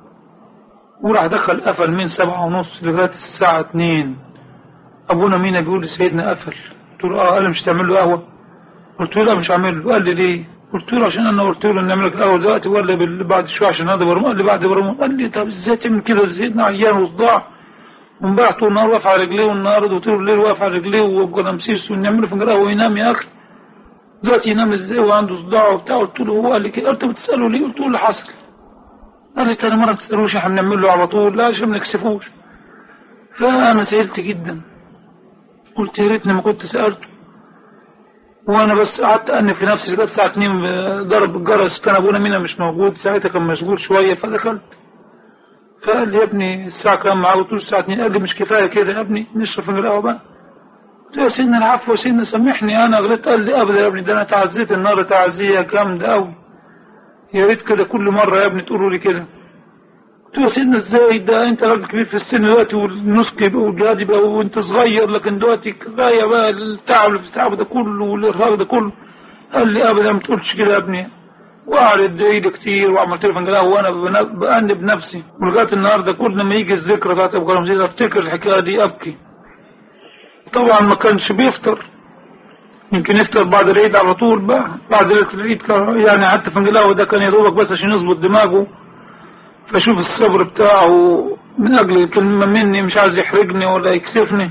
وراح دخل قفل من سبعة ونص لغاية الساعة اتنين أبونا مينا بيقول لي سيدنا قفل قلت له اه قال لي مش تعمل له قهوة قلت له لا مش هعمل له قال لي ليه قلت له عشان انا قلت له نعمل لك قهوة دلوقتي ولا بال- بعد شوية عشان هذا برمون قال لي بعد برمون قال لي طب ازاي تعمل كده سيدنا عيان وصداع وامبارح طول النهار واقف على رجليه والنهار وطول الليل واقف على رجليه وابقى نمسيس ونعمل له فنجان قهوة وينام يا اخي دلوقتي ينام ازاي وعنده صداع وبتاع قلت له هو قال لي كده قلت له بتساله ليه قلت له اللي حصل قال لي تاني مرة ما تسالوش احنا بنعمل له على طول لا عشان ما نكسفوش فانا زعلت جدا قلت يا ريتني ما كنت سالته وانا بس قعدت انف في نفسي لغايه الساعه 2 ضرب الجرس كان ابونا مينا مش موجود ساعتها كان مشغول شويه فدخلت فقال لي يا ابني الساعه كام معاه قلت له الساعه 2 قال لي مش كفايه كده يا ابني نشرب فنجان القهوه بقى قلت له يا سيدنا العفو يا سيدنا سامحني انا غلطت قال لي ابدا يا ابني ده انا تعزيت النهارده تعزيه جامده قوي يا ريت كده كل مره يا ابني تقولوا لي كده قلت له يا سيدنا ازاي ده انت راجل كبير في السن دلوقتي والنسك يبقى والجهاد يبقى وانت صغير لكن دلوقتي كفايه بقى التعب اللي بتتعبه ده كله والارهاق ده كله قال لي ابدا ما تقولش كده يا ابني وقعد ادعي لي كتير وعملت له فنجان قهوة وانا بن- بأنب نفسي ولغايه النهارده كل ما يجي الذكرى بتاعت ابو رمزيز افتكر الحكايه دي ابكي طبعا ما كانش بيفطر يمكن يفطر بعد العيد على طول بقى بعد ليله العيد كان- يعني حتى فنجان القهوة ده كان يا دوبك بس عشان يظبط دماغه فاشوف الصبر بتاعه من اجل كلمه مني مش عايز يحرجني ولا يكسفني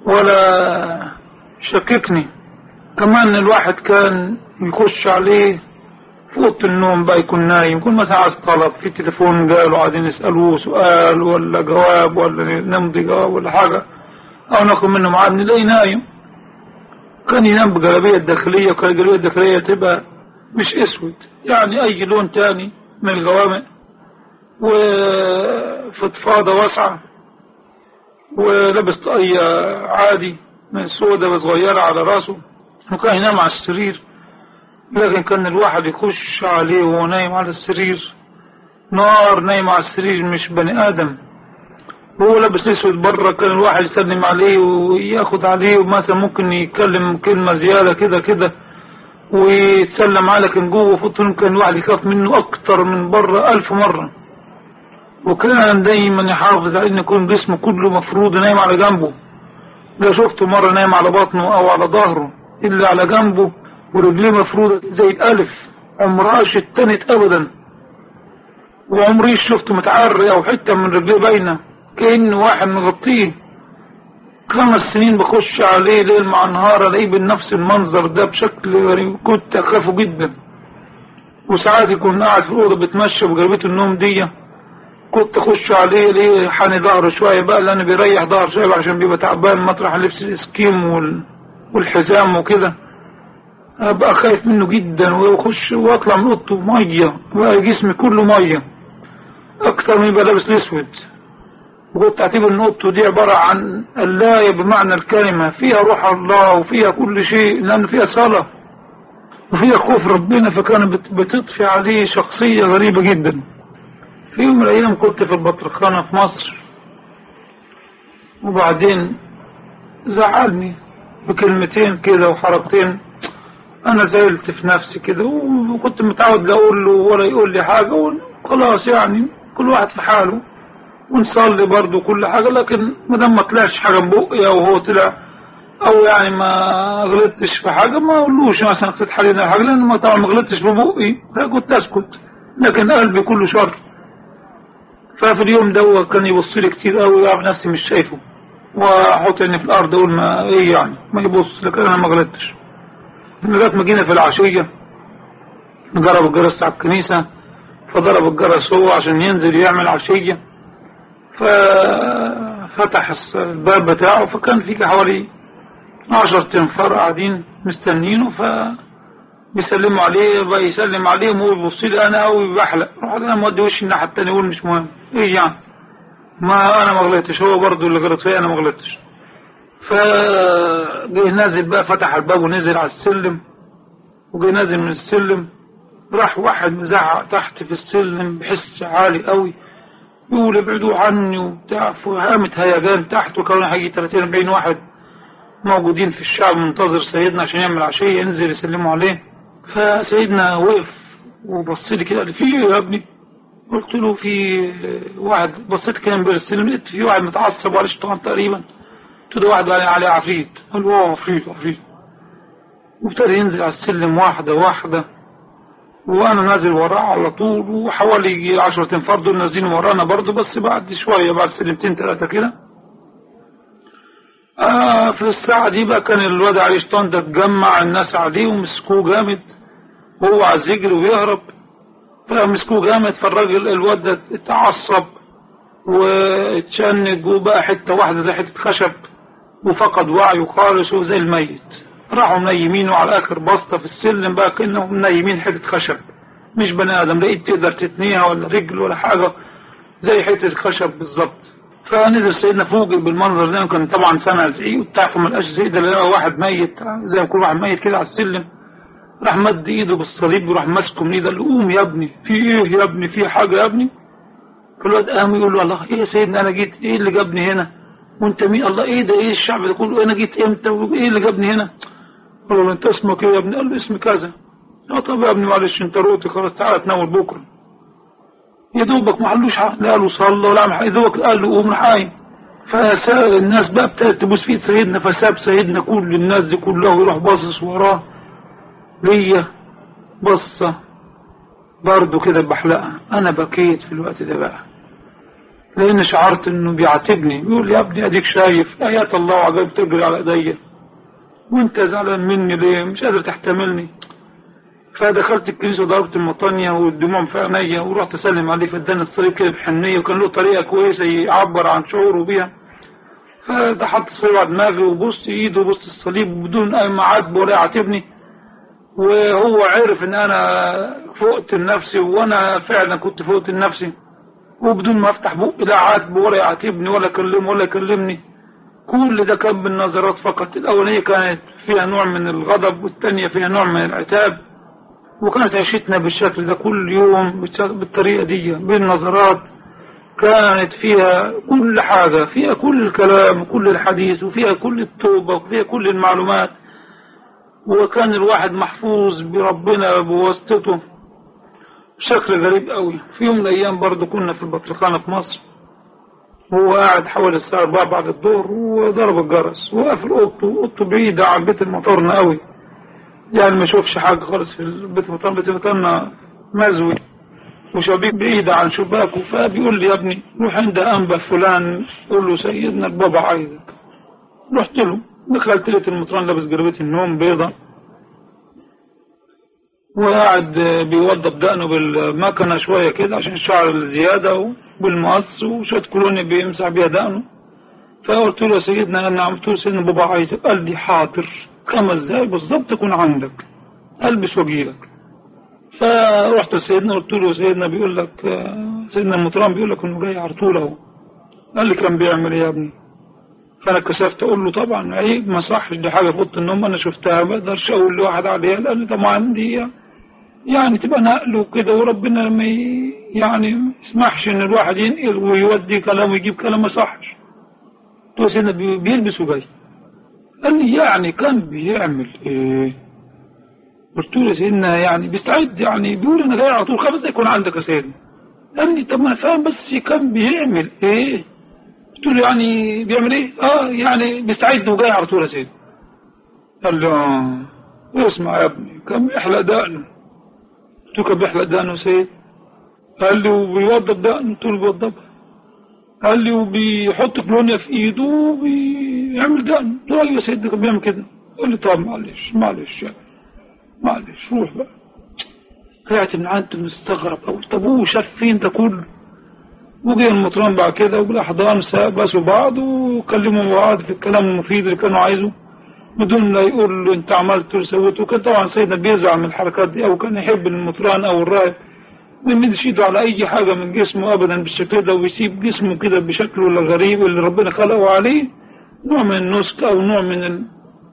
ولا يشككني كمان الواحد كان يخش عليه في اوضه النوم بقى يكون نايم يكون مثلا عايز طلب في تليفون قالوا عايزين يسالوه سؤال ولا جواب ولا نمضي جواب ولا حاجه او ناخد منه ميعاد نلاقيه نايم كان ينام بجلابيه الداخليه وكان الجلابيه الداخليه تبقى مش اسود يعني اي لون تاني من الغوامق وفضفاضة واسعة ولبس طاقية عادي من سودة صغيرة على راسه وكان ينام على السرير لكن كان الواحد يخش عليه وهو نايم على السرير نار نايم على السرير مش بني آدم وهو لابس اسود بره كان الواحد يسلم عليه وياخد عليه ومثلا ممكن يتكلم كلمة زيادة كده كده ويتسلم على لكن جوه في الطن كان الواحد يخاف منه أكتر من بره ألف مرة وكان دايما يحافظ على ان يكون جسمه كله مفروض نايم على جنبه لا شفته مرة نايم على بطنه او على ظهره الا على جنبه ورجليه مفروضة زي الالف عمرها شتنت ابدا وعمري شفته متعري او حتة من رجليه باينة كأن واحد مغطيه خمس سنين بخش عليه ليل مع نهار الاقيه بنفس المنظر ده بشكل غريب كنت اخافه جدا وساعات يكون قاعد في الاوضه بتمشى بجربته النوم دي كنت اخش عليه ليه حاني ظهره شويه بقى لان بيريح ظهره شويه بقى عشان بيبقى تعبان مطرح لبس الاسكيم وال... والحزام وكده ابقى خايف منه جدا واخش واطلع من اوضته ميه بقى جسمي كله ميه اكتر من يبقى لابس الاسود وكنت اعتبر ان اوضته دي عباره عن اللاية بمعنى الكلمه فيها روح الله وفيها كل شيء لان فيها صلاه وفيها خوف ربنا فكانت بت- بتطفي عليه شخصيه غريبه جدا في يوم من الأيام كنت في البطرخانة في مصر وبعدين زعلني بكلمتين كده وحركتين أنا زعلت في نفسي كده وكنت متعود لا أقول له ولا يقول لي حاجة وخلاص يعني كل واحد في حاله ونصلي برضه كل حاجة لكن ما دام ما طلعش حاجة من بقي أو هو طلع أو يعني ما غلطتش في حاجة ما أقولوش مثلا قصة حالينا حاجة لأن ما طبعا ما غلطتش ببقي فكنت أسكت لكن قلبي كله شر ففي اليوم ده كان يبص لي كتير قوي ويعمل نفسي مش شايفه واحط عيني في الارض اقول ما ايه يعني ما يبص لكن انا ما غلطتش لغايه ما جينا في العشيه جرب الجرس على الكنيسه فضرب الجرس هو عشان ينزل يعمل عشيه ففتح الباب بتاعه فكان في حوالي عشر تنفار قاعدين مستنينه ف بيسلموا عليه بقى يسلم عليهم وهو يبص لي انا قوي بحلق رحت انا مودي وشي الناحيه التانيه يقول مش مهم ايه يعني ما انا ما غلطتش هو برضه اللي غلط فيا انا ما غلطتش فجه نازل بقى فتح الباب ونزل على السلم وجه نازل من السلم راح واحد مزعق تحت في السلم بحس عالي قوي يقول ابعدوا عني وبتاع فهامت هيجان تحت وكانوا حاجة 30 40 واحد موجودين في الشعب منتظر سيدنا عشان يعمل عشية ينزل يسلموا عليه فسيدنا وقف وبص لي كده قال لي في ايه يا ابني قلت له في واحد بصيت كان بيرسل لقيت في واحد متعصب وعليه شيطان تقريبا قلت له واحد عليه عليه عفريت قال له اه عفريت عفريت وابتدى ينزل على السلم واحدة واحدة وانا نازل وراه على طول وحوالي يجي 10 تنفار دول نازلين ورانا برضه بس بعد شوية بعد سلمتين ثلاثة كده آه في الساعة دي بقى كان الواد عليه شيطان ده اتجمع الناس عليه ومسكوه جامد وهو عايز يجري ويهرب فمسكوه جامد فالراجل الواد ده اتعصب واتشنج وبقى حتة واحدة زي حتة خشب وفقد وعيه خالص وزي الميت راحوا منيمينه على آخر بسطة في السلم بقى كأنهم منيمين حتة خشب مش بني آدم لقيت تقدر تتنيها ولا رجل ولا حاجة زي حتة خشب بالظبط فنزل سيدنا فوق بالمنظر ده كان طبعا سمع زعيق وبتاع فما لقاش زعيق ده لقى واحد ميت زي ما كل واحد ميت كده على السلم راح مد ايده بالصليب وراح ماسكه من ايده قال له قوم يا ابني في ايه يا ابني في حاجه يا ابني فالواد قام يقول له الله ايه يا سيدنا انا جيت ايه اللي جابني هنا وانت مين الله ايه ده ايه الشعب ده كله انا جيت امتى وايه اللي جابني هنا قال له انت اسمك ايه يا ابني قال له اسمي كذا اه طب يا ابني معلش انت روتي خلاص تعالى تناول بكره يا دوبك ما قالوش لا له صلى ولا عمل حاجه يا دوبك قال له قوم حايم فسأل الناس بقى ابتدت تبوس في سيدنا فساب سيدنا كل الناس دي كلها ويروح باصص وراه ليا بصة برضه كده بحلقها انا بكيت في الوقت ده بقى لان شعرت انه بيعاتبني بيقول يا ابني اديك شايف ايات الله وعجائب تجري على ايديا وانت زعلان مني ليه مش قادر تحتملني فدخلت الكنيسة وضربت المطانية والدموع في عينيا ورحت اسلم عليه فاداني الصليب كده بحنية وكان له طريقة كويسة يعبر عن شعوره بيها فده حط الصليب على دماغي وبص ايده وبص الصليب بدون اي معاتب ولا يعاتبني وهو عرف ان انا فقت لنفسي وانا فعلا كنت فقت لنفسي وبدون ما افتح بقي لا عاتب ولا يعاتبني ولا يكلمه ولا يكلمني كل ده كان بالنظرات فقط الاولانيه كانت فيها نوع من الغضب والثانيه فيها نوع من العتاب وكانت عيشتنا بالشكل ده كل يوم بالطريقه دي بالنظرات كانت فيها كل حاجة فيها كل الكلام وكل الحديث وفيها كل التوبة وفيها كل المعلومات وكان الواحد محفوظ بربنا بواسطته بشكل غريب قوي في يوم من الأيام برضه كنا في البطرخانة في مصر هو قاعد حوالي الساعة 4 بعد الظهر وضرب الجرس وقفل أوضته أوضته بعيدة عن بيت المطرنا قوي يعني ما يشوفش حاجة خالص في البيت المطرنا بيت المطرنا مزوي وشبيك بعيدة عن شباكه فبيقول لي يا ابني روح عند أنبا فلان قول له سيدنا البابا عايزك رحت له دخلت لقيت المطران لابس جربة النوم بيضة وقاعد بيوضب دقنه بالمكنة شوية كده عشان الشعر الزيادة بالمقص وشوية كولوني بيمسح بيها دقنه فقلت له يا سيدنا أنا عملت له سيدنا بابا عايزك قال لي حاضر خمس دقايق بالظبط أكون عندك ألبس وأجيلك فرحت لسيدنا قلت له سيدنا بيقول لك سيدنا المطران بيقول لك انه جاي على طول اهو قال لي كان بيعمل ايه يا ابني فانا كسفت اقول له طبعا عيب ما صحش دي حاجه في اوضه النوم انا شفتها ما اقدرش اقول لواحد عليها قال لي طبعا دي يعني تبقى نقل وكده وربنا ما يعني ما يسمحش ان الواحد ينقل ويودي كلام ويجيب كلام ما صحش قلت له سيدنا بيلبس وجاي قال لي يعني كان بيعمل ايه قلت له يا سيدنا يعني بيستعد يعني بيقول انا جاي على طول خمس يكون عندك يا سيدنا قال لي طب ما انا فاهم بس كان بيعمل ايه قلت له يعني بيعمل ايه اه يعني بيستعد وجاي على طول يا سيدنا قال لي اه اسمع يا ابني كان بيحلق دقنه قلت له كان بيحلق دقنه يا سيد قال لي وبيوضب دقنه قلت له بيوضبها قال لي وبيحط كلونيا في ايده وبيعمل دقنه قلت له ايوه يا سيدنا كان بيعمل كده قال لي طب معلش معلش يعني معلش روح بقى طلعت من عنده مستغرب أوي طب هو شاف فين ده كله وجه المطران بعد كده وبالأحضان باسوا بعض وكلموا بعض في الكلام المفيد اللي كانوا عايزه بدون لا يقول له انت عملت وسويت وكان طبعا سيدنا بيزعل من الحركات دي او كان يحب المطران او الراهب ما يمدش ايده على اي حاجه من جسمه ابدا بالشكل ده ويسيب جسمه كده بشكله الغريب اللي ربنا خلقه عليه نوع من النسك او نوع من ال...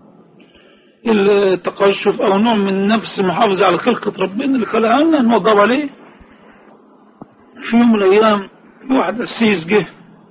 التقشف او نوع من نفس محافظة على خلقة ربنا اللي خلقها لنا نوضب عليه في يوم من الايام واحد قسيس جه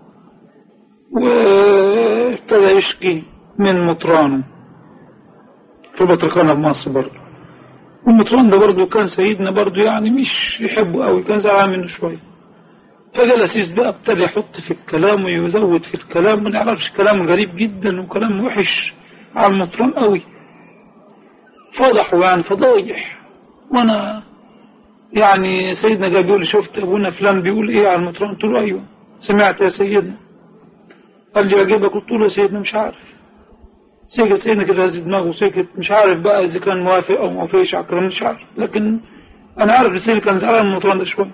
وابتدى يشكي من مطرانه في بطرخانة في مصر برضه والمطران ده برضه كان سيدنا برضه يعني مش يحبه قوي كان زعلان منه شوية فجاء الأسيس بقى ابتدى يحط في الكلام ويزود في الكلام ما نعرفش كلام غريب جدا وكلام وحش على المطران قوي فضحوا يعني فضايح وانا يعني سيدنا جاي بيقول لي شفت ابونا فلان بيقول ايه على المطران قلت له ايوه سمعت يا سيدنا قال لي يعجبك قلت له يا سيدنا مش عارف سكت سيدنا كده هز دماغه سكت مش عارف بقى اذا كان موافق او موافقش على الكلام مش عارف لكن انا عارف ان سيدنا كان زعلان من المطران ده شويه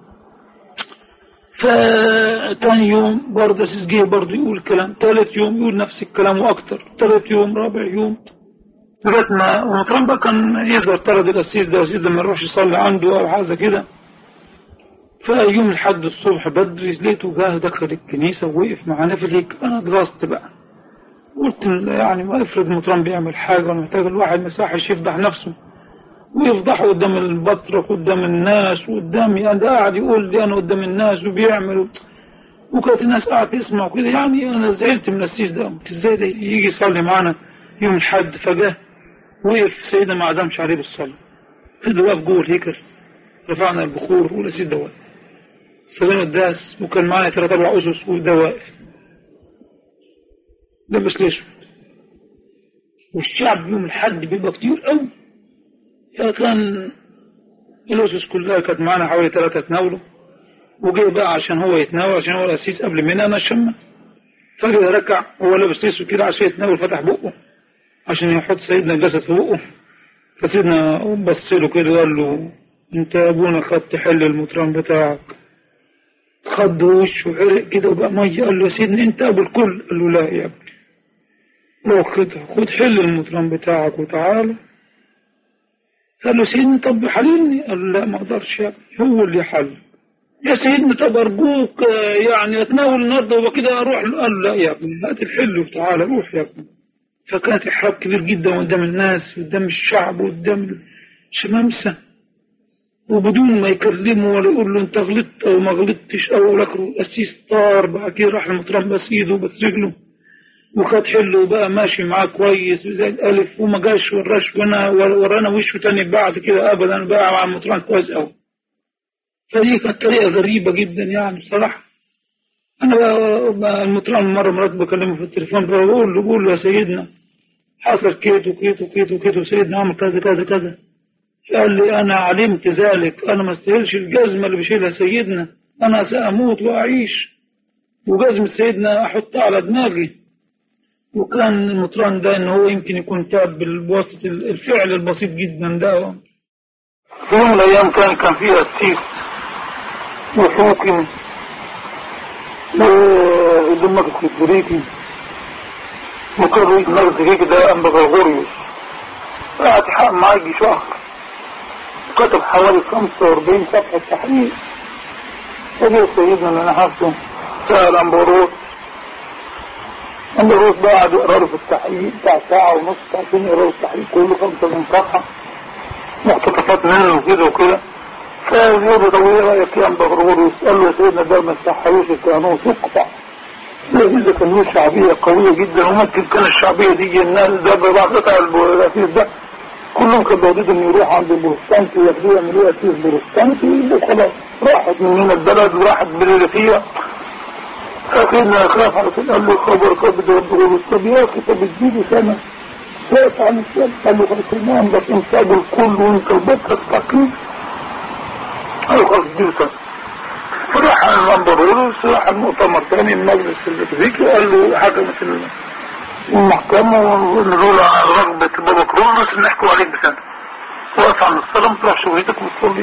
فتاني يوم برضه اسيس جه برضه يقول كلام ثالث يوم يقول نفس الكلام واكتر ثالث يوم رابع يوم لغايه ما ومطران بقى كان يقدر طرد الاسيس ده الاسيس ده ما يروحش يصلي عنده او حاجه كده فيوم الحد الصبح بدري لقيته جه دخل الكنيسه ووقف معانا في الهيك انا اتغصت بقى قلت يعني ما افرض مطران بيعمل حاجه وانا محتاج الواحد ما يصحش يفضح نفسه ويفضحه قدام البطرك قدام الناس وقدامي انا قاعد يقول لي انا قدام الناس وبيعمل وكانت الناس قاعده تسمع وكده يعني انا زعلت من السيس ده قلت ازاي ده يجي يصلي معانا يوم الحد فجاه وقف سيدنا ما عزمش عليه بالصلاه فضل واقف جوه الهيكل رفعنا البخور والاسيس ده واقف سلام الداس وكان معايا ثلاث اربع اسس وده واقف لبس ليش والشعب يوم الحد بيبقى كتير قوي فكان الأسس كلها كانت معانا حوالي ثلاثة تناولوا وجه بقى عشان هو يتناول عشان هو الأسيس قبل مني أنا الشمة فجأة ركع هو لابس ليسو كده عشان يتناول فتح بقه عشان يحط سيدنا الجسد في بقه فسيدنا بص له كده وقال له أنت يا أبونا خدت حل المطران بتاعك خد وشه وعرق كده وبقى مية قال له يا سيدنا أنت أبو الكل قال له لا يا ابني لو خدها خد حل المطران بتاعك وتعالى قال له سيدنا طب حللني قال له لا ما اقدرش يا ابني هو اللي حل يا سيدنا طب ارجوك يعني اتناول النهارده وكده اروح له قال له لا يا ابني هات الحل وتعالى روح يا ابني فكانت احراج كبير جدا قدام الناس قدام الشعب وقدام الشمامسه وبدون ما يكلمه ولا يقول له انت غلطت او ما غلطتش او يقول لك القسيس طار بعد كده راح المطران بس ايده بس رجله وخد حله وبقى ماشي معاه كويس وزي الالف وما جاش وراش وانا ورانا وشه تاني بعد كده ابدا بقى مع المطران كويس قوي فدي كانت طريقه غريبه جدا يعني بصراحه انا بقى المطران مره مرات بكلمه في التليفون بقول له بقول له يا سيدنا حصل كيت وكيت وكيت وكيت وسيدنا عمل كذا كذا كذا قال لي انا علمت ذلك انا ما استاهلش الجزمه اللي بيشيلها سيدنا انا ساموت واعيش وجزمه سيدنا احطها على دماغي وكان المطران ده ان هو يمكن يكون تاب بواسطة الفعل البسيط جدا ده في يوم من الايام كان كان في قسيس وحوكم ودمك الكبريتي مكرر نغز هيك ده ام بغرغوريوس قعد يحقق معاه يجي شهر كتب حوالي 45 صفحة تحقيق فجأة سيدنا اللي انا حافظه سأل امبروس الروس بقى قعد يقرا له في التحقيق بتاع ساعة ونص ساعتين يقرا له التحقيق كله خمسة من صفحة مقتطفات منه وكده وكده فزيادة طويلة رأيك يا بغرور قال له يا سيدنا ده ما استحيوش الكهنوت يقطع لكن ده كان له شعبية قوية جدا وممكن كان الشعبية دي الناس ده بعد قطع الأسيس ده كلهم كانوا بيودوا انه يروحوا عند البروتستانتي وياخدوه يعملوه اسيس بروتستانتي وخلاص راحت من هنا البلد وراحت بالريفية فسيدنا خاف على طول قال له خبر قبض ربه طب يا اخي طب اديله سنه واقف عن الشاب قال له خلاص المهم بس انت الكل وانت البكره التقليد قال له خلاص اديله سنه فراح الامبرور راح المؤتمر ثاني المجلس الذكي قال له حكمت المحكمة ونقول على رغبة بابا كرولوس ان يحكوا عليك بسنة وقف عن الصلاة ما تروحش شغلتك وما تصليش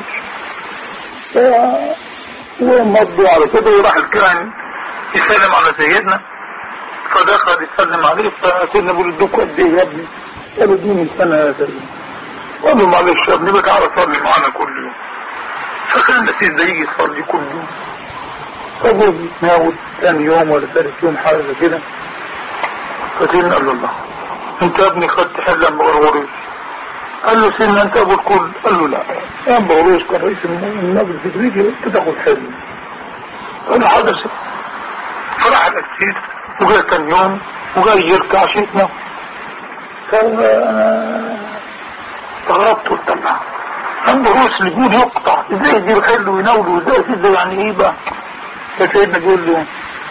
ومضوا على كده وراح الكاهن يسلم على سيدنا فدخل يسلم عليه فسيدنا بيقول ادوك قد ايه يا ابني؟ قال ادوني سنه يا سيدنا قال له معلش يا ابني بقى تعالى صلي معانا كل يوم فكان النسيس ده يجي يصلي كل يوم فجوز يتناول ثاني يوم ولا ثالث يوم حاجه زي كده فسيدنا قال له الله انت يا ابني خدت حل ام غرغوريوس قال له سيدنا انت ابو الكل قال له لا يا ام غرغوريوس كان رئيس المجلس الافريقي انت تاخد حل قال له حاضر فراح الأسيس وجاء كان يوم وجاي يركع شيتنا فانا استغربت قلت الله عنده روس الجود يقطع ازاي يدير حل ويناوله وازاي كده يعني ايه بقى فسيدنا بيقول له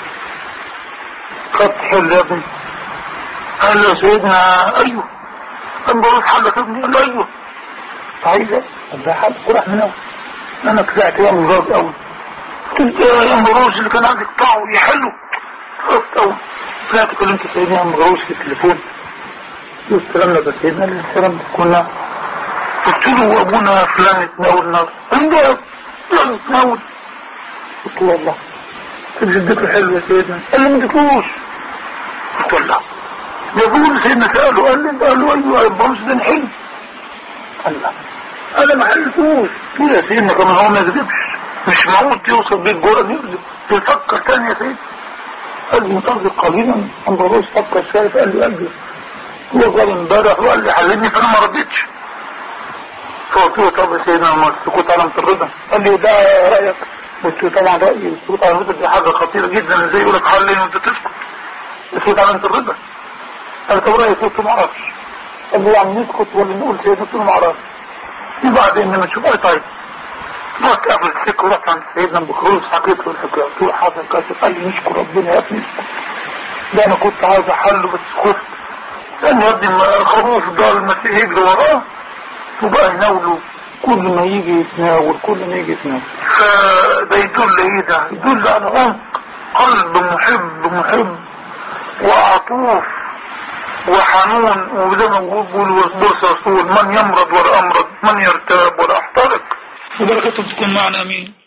خدت حل يا ابني قال له يا سيدنا ايوه كان بروح حلك يا ابني قال له ايوه عايزة طب ده حل وراح من اول انا طلعت يا مراد قوي قلت يا مروس اللي كان عندك طاعه يحلوا خفت قوي طلعت كلمت سيدنا يا مروس في التليفون قلت السلام لك يا سيدنا قال لي السلام كنا قلت له ابونا فلان يتناول نار قال له فلان يتناول قلت له والله قلت له حلو يا سيدنا قال لي ما اديتلوش قلت له لا يقول سيدنا سأله قال لي قال له ايوه يا مروس ده حلو قال لا انا ما حلتوش ليه يا سيدنا كمان هو ما يكذبش مش معقول توصل بيه الجرأة يكذب تفكر تاني يا سيدي قال لي منتظر قليلا عند الرئيس فكر شايف قال لي قلبي هو قال امبارح وقال لي حلمني فانا ما ردتش فقلت له طب يا سيدنا ما السكوت علامة الرضا قال لي ده رأيك قلت له طبعا رأيي السكوت علامة الرضا دي حاجة خطيرة جدا ازاي يقول لك حلني وانت تسكت السكوت علامة الرضا قال طب رأيك قلت له ما اعرفش قال لي يعني نسكت ولا نقول سيدنا قلت له ما اعرفش وبعدين لما تشوف اي طيب رحت قبل الفكر رحت عند سيدنا بكروز حكيت له الحكايه قلت له حاضر كذا قال لي نشكر ربنا يا ابني ده انا كنت عايز احله بس خفت لان يا ابني خروف ده المسيح يجري وراه وبقى يناوله كل ما يجي يتناول كل ما يجي يتناول فده يدل ايه ده يدل على عمق قلب محب محب وعطوف وحنون وزي ما بيقول بولس رسول من يمرض ولا امرض من يرتاب ولا احترق وبركته تكون معنا امين